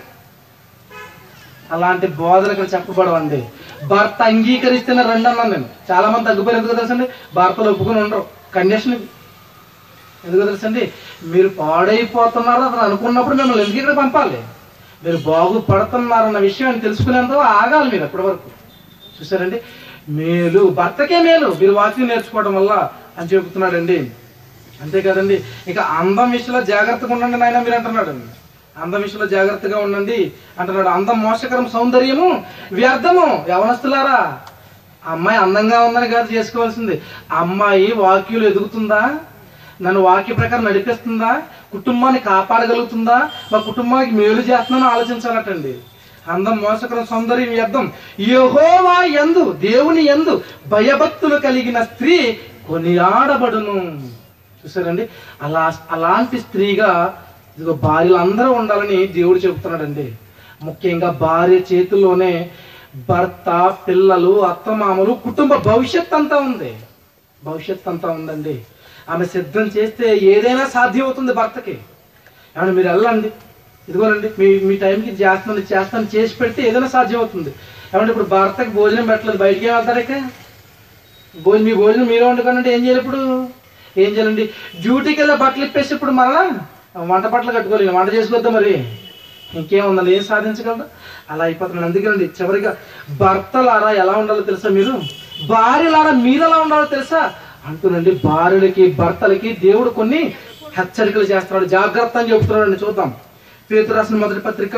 అలాంటి బోధలు ఇక్కడ చెప్పబడవండి భర్త అంగీకరిస్తేనే రండి అన్నాను నేను చాలా మంది తగ్గిపోయారు ఎందుకు తెలుసండి భర్తలు ఒప్పుకొని ఉండరు కండిషన్ ఇది ఎందుకు తెలుసండి మీరు పాడైపోతున్నారు అతను అనుకున్నప్పుడు మిమ్మల్ని ఎందుకు ఇక్కడ పంపాలి మీరు బాగుపడుతున్నారన్న విషయాన్ని తెలుసుకునేంత ఆగాలి మీరు అప్పటి వరకు చూసారండి మేలు భర్తకే మేలు మీరు వాక్యం నేర్చుకోవడం వల్ల అని చెబుతున్నాడండి అంతే కదండి ఇక అందం విషయంలో జాగ్రత్తగా ఉండండి నాయన మీరు అంటున్నాడు అందం విషయంలో జాగ్రత్తగా ఉండండి అంటున్నాడు అందం మోసకరం సౌందర్యము వ్యర్థము యవనస్తులారా అమ్మాయి అందంగా ఉందని కాదు చేసుకోవాల్సింది అమ్మాయి వాక్యులు ఎదుగుతుందా నన్ను వాక్య ప్రకారం నడిపిస్తుందా కుటుంబాన్ని కాపాడగలుగుతుందా మా కుటుంబానికి మేలు చేస్తుందని ఆలోచించాలటండి అందం మోసకరం సౌందర్యం వ్యర్థం యెహోవా యందు దేవుని యందు భయభక్తులు కలిగిన స్త్రీ కొనియాడబడును చూసారండి అలా అలాంటి స్త్రీగా ఇదిగో భార్యలు అందరూ ఉండాలని దేవుడు చెబుతున్నాడండి ముఖ్యంగా భార్య చేతుల్లోనే భర్త పిల్లలు అత్తమామలు కుటుంబ భవిష్యత్ అంతా ఉంది భవిష్యత్ అంతా ఉందండి ఆమె సిద్ధం చేస్తే ఏదైనా సాధ్యం అవుతుంది భర్తకి ఏమన్నా మీరు వెళ్ళండి ఇదిగోనండి మీ మీ టైంకి ఇది చేస్తాను ఇది చేస్తాను చేసి పెడితే ఏదైనా సాధ్యం అవుతుంది ఏమంటే ఇప్పుడు భర్తకి భోజనం పెట్టలేదు బయటికి ఏం వెళ్తారు ఇక భోజనం మీ భోజనం మీరే వండుకోనంటే ఏం చేయాలి ఇప్పుడు ఏం చేయాలండి డ్యూటీకి వెళ్ళే బట్టలు ఇప్పేసి ఇప్పుడు మరలా వంట బట్టలు కట్టుకోలేదు వంట చేసుకోవద్దా మరి ఇంకేముందండి ఏం సాధించగలరు అలా అయిపోతున్నాడు అందుకేనండి చివరిగా భర్తలారా ఎలా ఉండాలో తెలుసా మీరు భార్యలారా మీరు ఎలా ఉండాలో తెలుసా అంటునండి భార్యలకి భర్తలకి దేవుడు కొన్ని హెచ్చరికలు చేస్తున్నాడు జాగ్రత్త అని చెబుతున్నాడు చూద్దాం పేతురు రాసిన మొదటి పత్రిక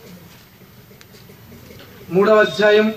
మూడవ అధ్యాయం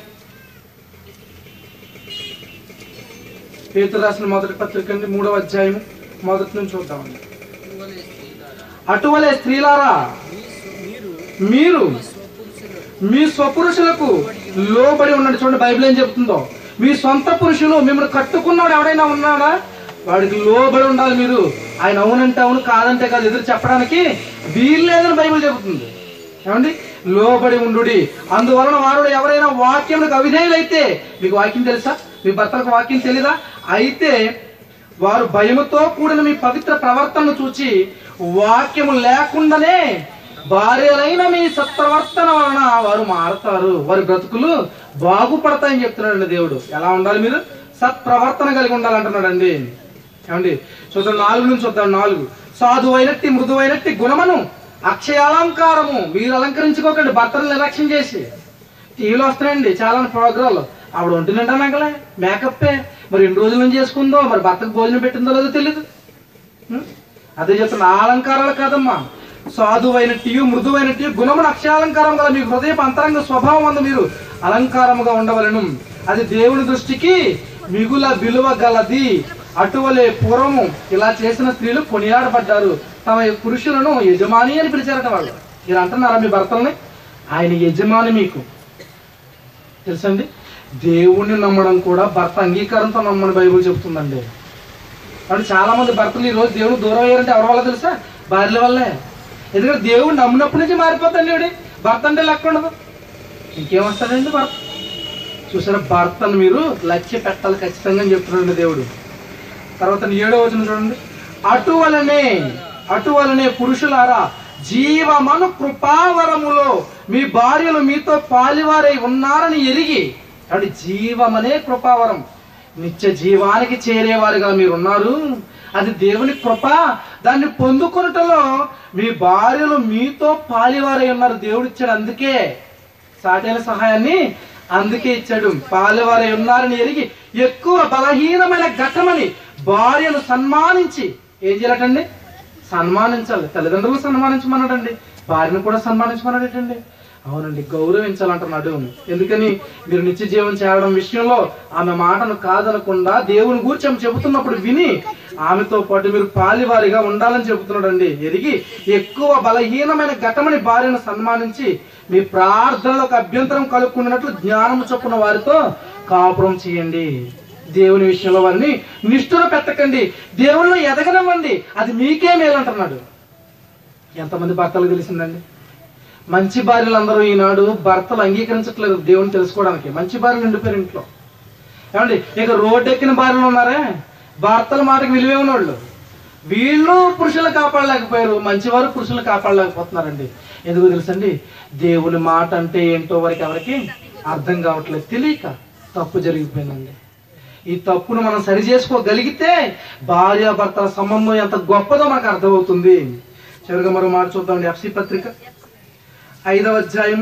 పేతురు రాసిన మొదటి పత్రిక అండి మూడవ అధ్యాయం మొదటి నుంచి చూద్దామండి ఇటీవలే స్త్రీలారా, అటువలే స్త్రీలారా మీ స్వ- మీరు మీరు స్వపురుషులు మీ స్వపురుషులకు లోబడి ఉండండి చూడండి బైబిల్ ఏం చెప్తుందో మీ సొంత పురుషులు మిమ్మల్ని కట్టుకున్నాడు ఎవడైనా ఉన్నాడా వాడికి లోబడి ఉండాలి మీరు ఆయన అవునంటే అవును కాదంటే కాదు ఎదురు చెప్పడానికి వీల్లేదని బైబిల్ చెబుతుంది ఏమండి లోబడి ఉండు అందువలన వారు ఎవరైనా వాక్యములకు అవిధేయులైతే మీకు వాక్యం తెలుసా మీ భర్తలకు వాక్యం తెలీదా అయితే వారు భయముతో కూడిన మీ పవిత్ర ప్రవర్తనను చూచి వాక్యము లేకుండానే భార్యలైన మీ సత్ప్రవర్తన వలన వారు మారతారు వారి బ్రతుకులు బాగుపడతాయని చెప్తున్నాడండి దేవుడు ఎలా ఉండాలి మీరు సత్ప్రవర్తన కలిగి ఉండాలంటున్నాడండి ఏమండి చూద్దాం నాలుగు నుంచి చూద్దాం నాలుగు సాధువైనట్టి మృదువైనట్టి గుణమను అక్షయాలంకారము మీరు అలంకరించుకోకండి భర్తను నిర్లక్ష్యం చేసి టీవీలో వస్తున్నాయండి చాలా ప్రోగ్రాలు ఆవిడ ఒంటి నిండా నగలే మేకప్పే మరి ఎన్ని రోజుల నుంచి చేసుకుందో మరి భర్తకు భోజనం పెట్టిందో లేదో తెలియదు ఉం? అదే చెప్తున్నా ఆ అలంకారాలు కాదమ్మా సాధువైనట్టి మృదువైనట్టి గుణమును అక్షయాలంకారం గల మీ హృదయపు అంతరంగ స్వభావం అందు మీరు అలంకారముగా ఉండవలను అది దేవుని దృష్టికి మిగుల విలువ గలది అటువలే పూర్వము ఇలా చేసిన స్త్రీలు కొనియాడబడ్డారు తమ పురుషులను యజమాని అని పిలిచారట వాళ్ళు ఇలా అంటున్నారా మీ భర్తల్ని ఆయన యజమాని మీకు తెలుసండి దేవుణ్ణి నమ్మడం కూడా భర్త అంగీకారంతో నమ్మని బైబిల్ చెప్తుందండి అంటే చాలా మంది భర్తలు ఈ రోజు దేవుడు దూరం అయ్యారంటే ఎవరి వల్ల తెలుసా భార్యల వల్లే ఎందుకంటే దేవుడు నమ్మినప్పటి నుంచి మారిపోతాండి ఇవిడి భర్త అంటే లెక్క ఉండదు ఇంకేమొస్తాడండి భర్త చూసారా భర్తను మీరు లక్ష్య పెట్టాలి ఖచ్చితంగా అని చెప్తున్నాడు దేవుడు తర్వాత ఏడో వచనం చూడండి అటువలనే అటువలనే పురుషులారా జీవమను కృపావరములో మీ భార్యలు మీతో పాలివారై ఉన్నారని ఎరిగి అంటే జీవమనే కృపావరం నిత్య జీవానికి చేరేవారుగా మీరు ఉన్నారు అది దేవుని కృప దాన్ని పొందుకొనుటలో మీ భార్యలు మీతో పాలివారై ఉన్నారు దేవుడు ఇచ్చాడు అందుకే సాటైన సహాయాన్ని అందుకే ఇచ్చాడు పాలవారై ఉన్నారని ఎరిగి ఎక్కువ బలహీనమైన ఘట్టమని భార్యను సన్మానించి ఏం చేయాలటండి సన్మానించాలి తల్లిదండ్రులు సన్మానించమన్నాడండి భార్యను కూడా సన్మానించమన్నాడటండి అవునండి గౌరవించాలంటున్నాడు ఎందుకని మీరు నిత్య జీవం చేయడం విషయంలో ఆమె మాటను కాదనకుండా దేవుని గూర్చి ఆమె చెబుతున్నప్పుడు విని ఆమెతో పాటు మీరు పాలివారిగా ఉండాలని చెబుతున్నాడండి ఎరిగి ఎక్కువ బలహీనమైన ఘటమని భార్యను సన్మానించి మీ ప్రార్థనలకు అభ్యంతరం కలుక్కున్నట్లు జ్ఞానం చొప్పున వారితో కాపురం చేయండి దేవుని విషయంలో వారిని నిష్ఠుర పెట్టకండి దేవుళ్ళు ఎదగనివ్వండి అది మీకే మేలంటున్నాడు ఎంతమంది భర్తలు తెలిసిందండి మంచి భార్యలు అందరూ ఈనాడు భర్తలు అంగీకరించట్లేదు దేవుని తెలుసుకోవడానికి మంచి భార్యలు నిండిపోయారు ఇంట్లో ఏమండి ఇక రోడ్డు ఎక్కిన భార్యలు ఉన్నారే భర్తల మాటకి విలువే ఉన్నవాళ్ళు వీళ్ళు పురుషులు కాపాడలేకపోయారు మంచివారు పురుషులు కాపాడలేకపోతున్నారండి ఎందుకు తెలుసండి దేవుని మాట అంటే ఏంటో వారికి ఎవరికి అర్థం కావట్లేదు తెలియక తప్పు జరిగిపోయిందండి ఈ తప్పును మనం సరి చేసుకోగలిగితే భార్యాభర్తల సంబంధం ఎంత గొప్పదో మనకు అర్థమవుతుంది చివరిగా మరో మాట చూద్దామండి ఎఫ్సి పత్రిక ఐదవ అధ్యాయము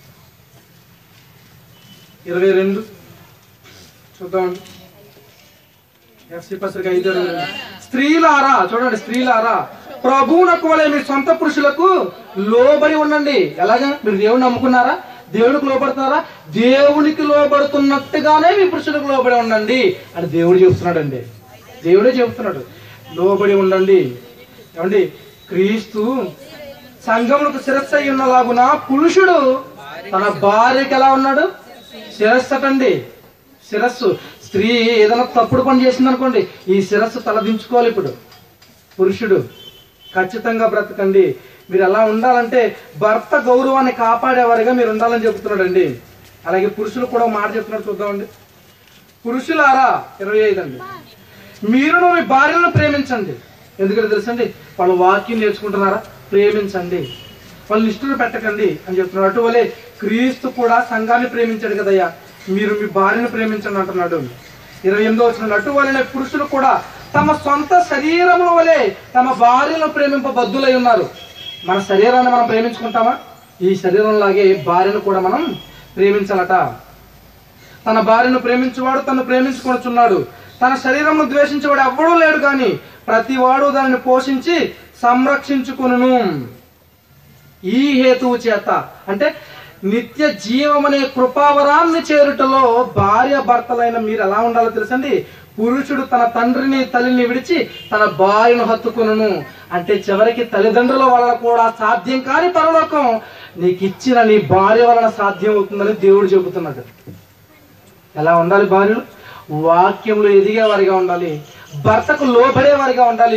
ఇరవై రెండు చూద్దామండి ఎఫ్సి పత్రిక ఐదు ఇరవై రెండు. స్త్రీలారా చూడండి స్త్రీలారా ప్రభువునకు వలె మీ సొంత పురుషులకు లోబడి ఉండండి ఎలాగా మీరు దేవుని నమ్ముకున్నారా దేవునికి లోబడుతున్నారా దేవునికి లోబడుతున్నట్టుగానే మీ పురుషులకు లోబడి ఉండండి అని దేవుడు చెబుతున్నాడండి దేవుడే చెబుతున్నాడు లోబడి ఉండండి ఏమండి క్రీస్తు సంఘములకు శిరస్సు అయి ఉన్నలాగున పురుషుడు తన భార్యకి ఎలా ఉన్నాడు శిరస్సు అటండి శిరస్సు స్త్రీ ఏదైనా తప్పుడు పని చేసింది అనుకోండి ఈ శిరస్సు తలదించుకోవాలి ఇప్పుడు పురుషుడు ఖచ్చితంగా బ్రతకండి మీరు ఎలా ఉండాలంటే భర్త గౌరవాన్ని కాపాడేవారిగా మీరు ఉండాలని చెప్తున్నాడండి అలాగే పురుషులు కూడా ఒక మాట చెప్తున్నాడు చూద్దామండి పురుషులారా ఇరవై ఐదు అండి మీరును మీ భార్యలను ప్రేమించండి ఎందుకంటే తెలుసండి వాళ్ళు వాక్యం నేర్చుకుంటున్నారా ప్రేమించండి వాళ్ళు నిష్ఠులు పెట్టకండి అని చెప్తున్నాడు అటువలే క్రీస్తు కూడా సంఘాన్ని ప్రేమించాడు కదయ్యా మీరు మీ భార్యను ప్రేమించండి అంటున్నాడు ఇరవై ఎనిమిదో వచ్చిన అటువలనే పురుషులు కూడా తమ సొంత శరీరముల వలె తమ భార్యను ప్రేమింప బద్దులై ఉన్నారు మన శరీరాన్ని మనం ప్రేమించుకుంటామా ఈ శరీరంలాగే భార్యను కూడా మనం ప్రేమించాలట తన భార్యను ప్రేమించువాడు తను ప్రేమించుకొనుచున్నాడు తన శరీరమును ద్వేషించేవాడు ఎవ్వడూ లేడు కానీ ప్రతివాడు దానిని పోషించి సంరక్షించుకును ఈ హేతువు చేత అంటే నిత్య జీవం అనే కృపావరాన్ని చేరుటలో భార్య భర్తలైన మీరు ఎలా ఉండాలో తెలుసండి పురుషుడు తన తండ్రిని తల్లిని విడిచి తన భార్యను హత్తుకును అంటే చివరికి తల్లిదండ్రుల వలన కూడా సాధ్యం కాని పరలోకం నీకు ఇచ్చిన నీ భార్య వలన సాధ్యం అవుతుందని దేవుడు చెబుతున్నాడు ఎలా ఉండాలి భార్యలు వాక్యంలో ఎదిగే వారిగా ఉండాలి భర్తకు లోబడే వారిగా ఉండాలి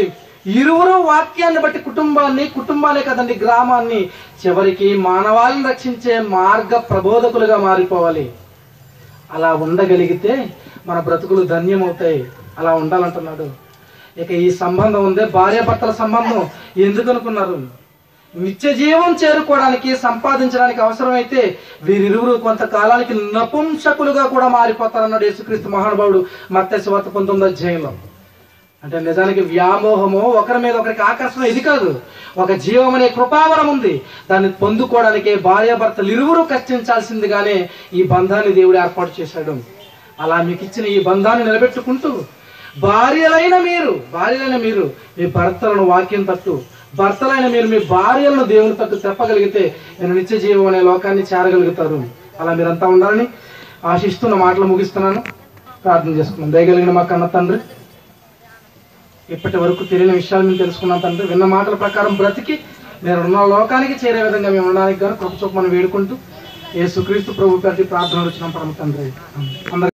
ఇరువురు వాక్యాన్ని బట్టి కుటుంబాన్ని కుటుంబాలే కదండి గ్రామాన్ని చివరికి మానవాళిని రక్షించే మార్గ ప్రబోధకులుగా మారిపోవాలి అలా ఉండగలిగితే మన బ్రతుకులు ధన్యమవుతాయి అలా ఉండాలంటున్నాడు ఇక ఈ సంబంధం ఉందే భార్యాభర్తల సంబంధం ఎందుకు అనుకున్నారు నిత్య జీవం చేరుకోవడానికి సంపాదించడానికి అవసరమైతే వీరిరువురు కొంతకాలానికి నపుంసకులుగా కూడా మారిపోతారన్నాడు యేసుక్రీస్తు మహానుభావుడు మత్స్య శివత పంతొమ్మిది అధ్యాయంలో అంటే నిజానికి వ్యామోహము ఒకరి మీద ఒకరికి ఆకర్షణ ఇది కాదు ఒక జీవం అనే కృపావరం ఉంది దాన్ని పొందుకోవడానికి భార్యాభర్తలు ఇరువురు కష్టించాల్సిందిగానే ఈ బంధాన్ని దేవుడు ఏర్పాటు చేశాడు అలా మీకు ఇచ్చిన ఈ బంధాన్ని నిలబెట్టుకుంటూ భార్యలైన మీరు భార్యలైన మీరు మీ భర్తలను వాక్యం తట్టు భర్తలైన మీరు మీ భార్యలను దేవుని తట్టు చెప్పగలిగితే నేను నిత్య జీవం అనే లోకాన్ని చేరగలుగుతారు అలా మీరంతా ఉండాలని ఆశిస్తున్న మాటలు ముగిస్తున్నాను ప్రార్థన చేసుకున్నాం దయగలిగిన మా కన్న తండ్రి ఇప్పటి వరకు తెలియని విషయాలు మేము తెలుసుకున్నాం తండ్రి విన్న మాటల ప్రకారం బ్రతికి నేను ఉన్న లోకానికి చేరే విధంగా మేము ఉండడానికి గాను కృప చూపమని వేడుకుంటూ ఏ సుక్రీస్తు ప్రభు ప్రతి ప్రార్థన వచ్చిన పరమ తండ్రి అందరికీ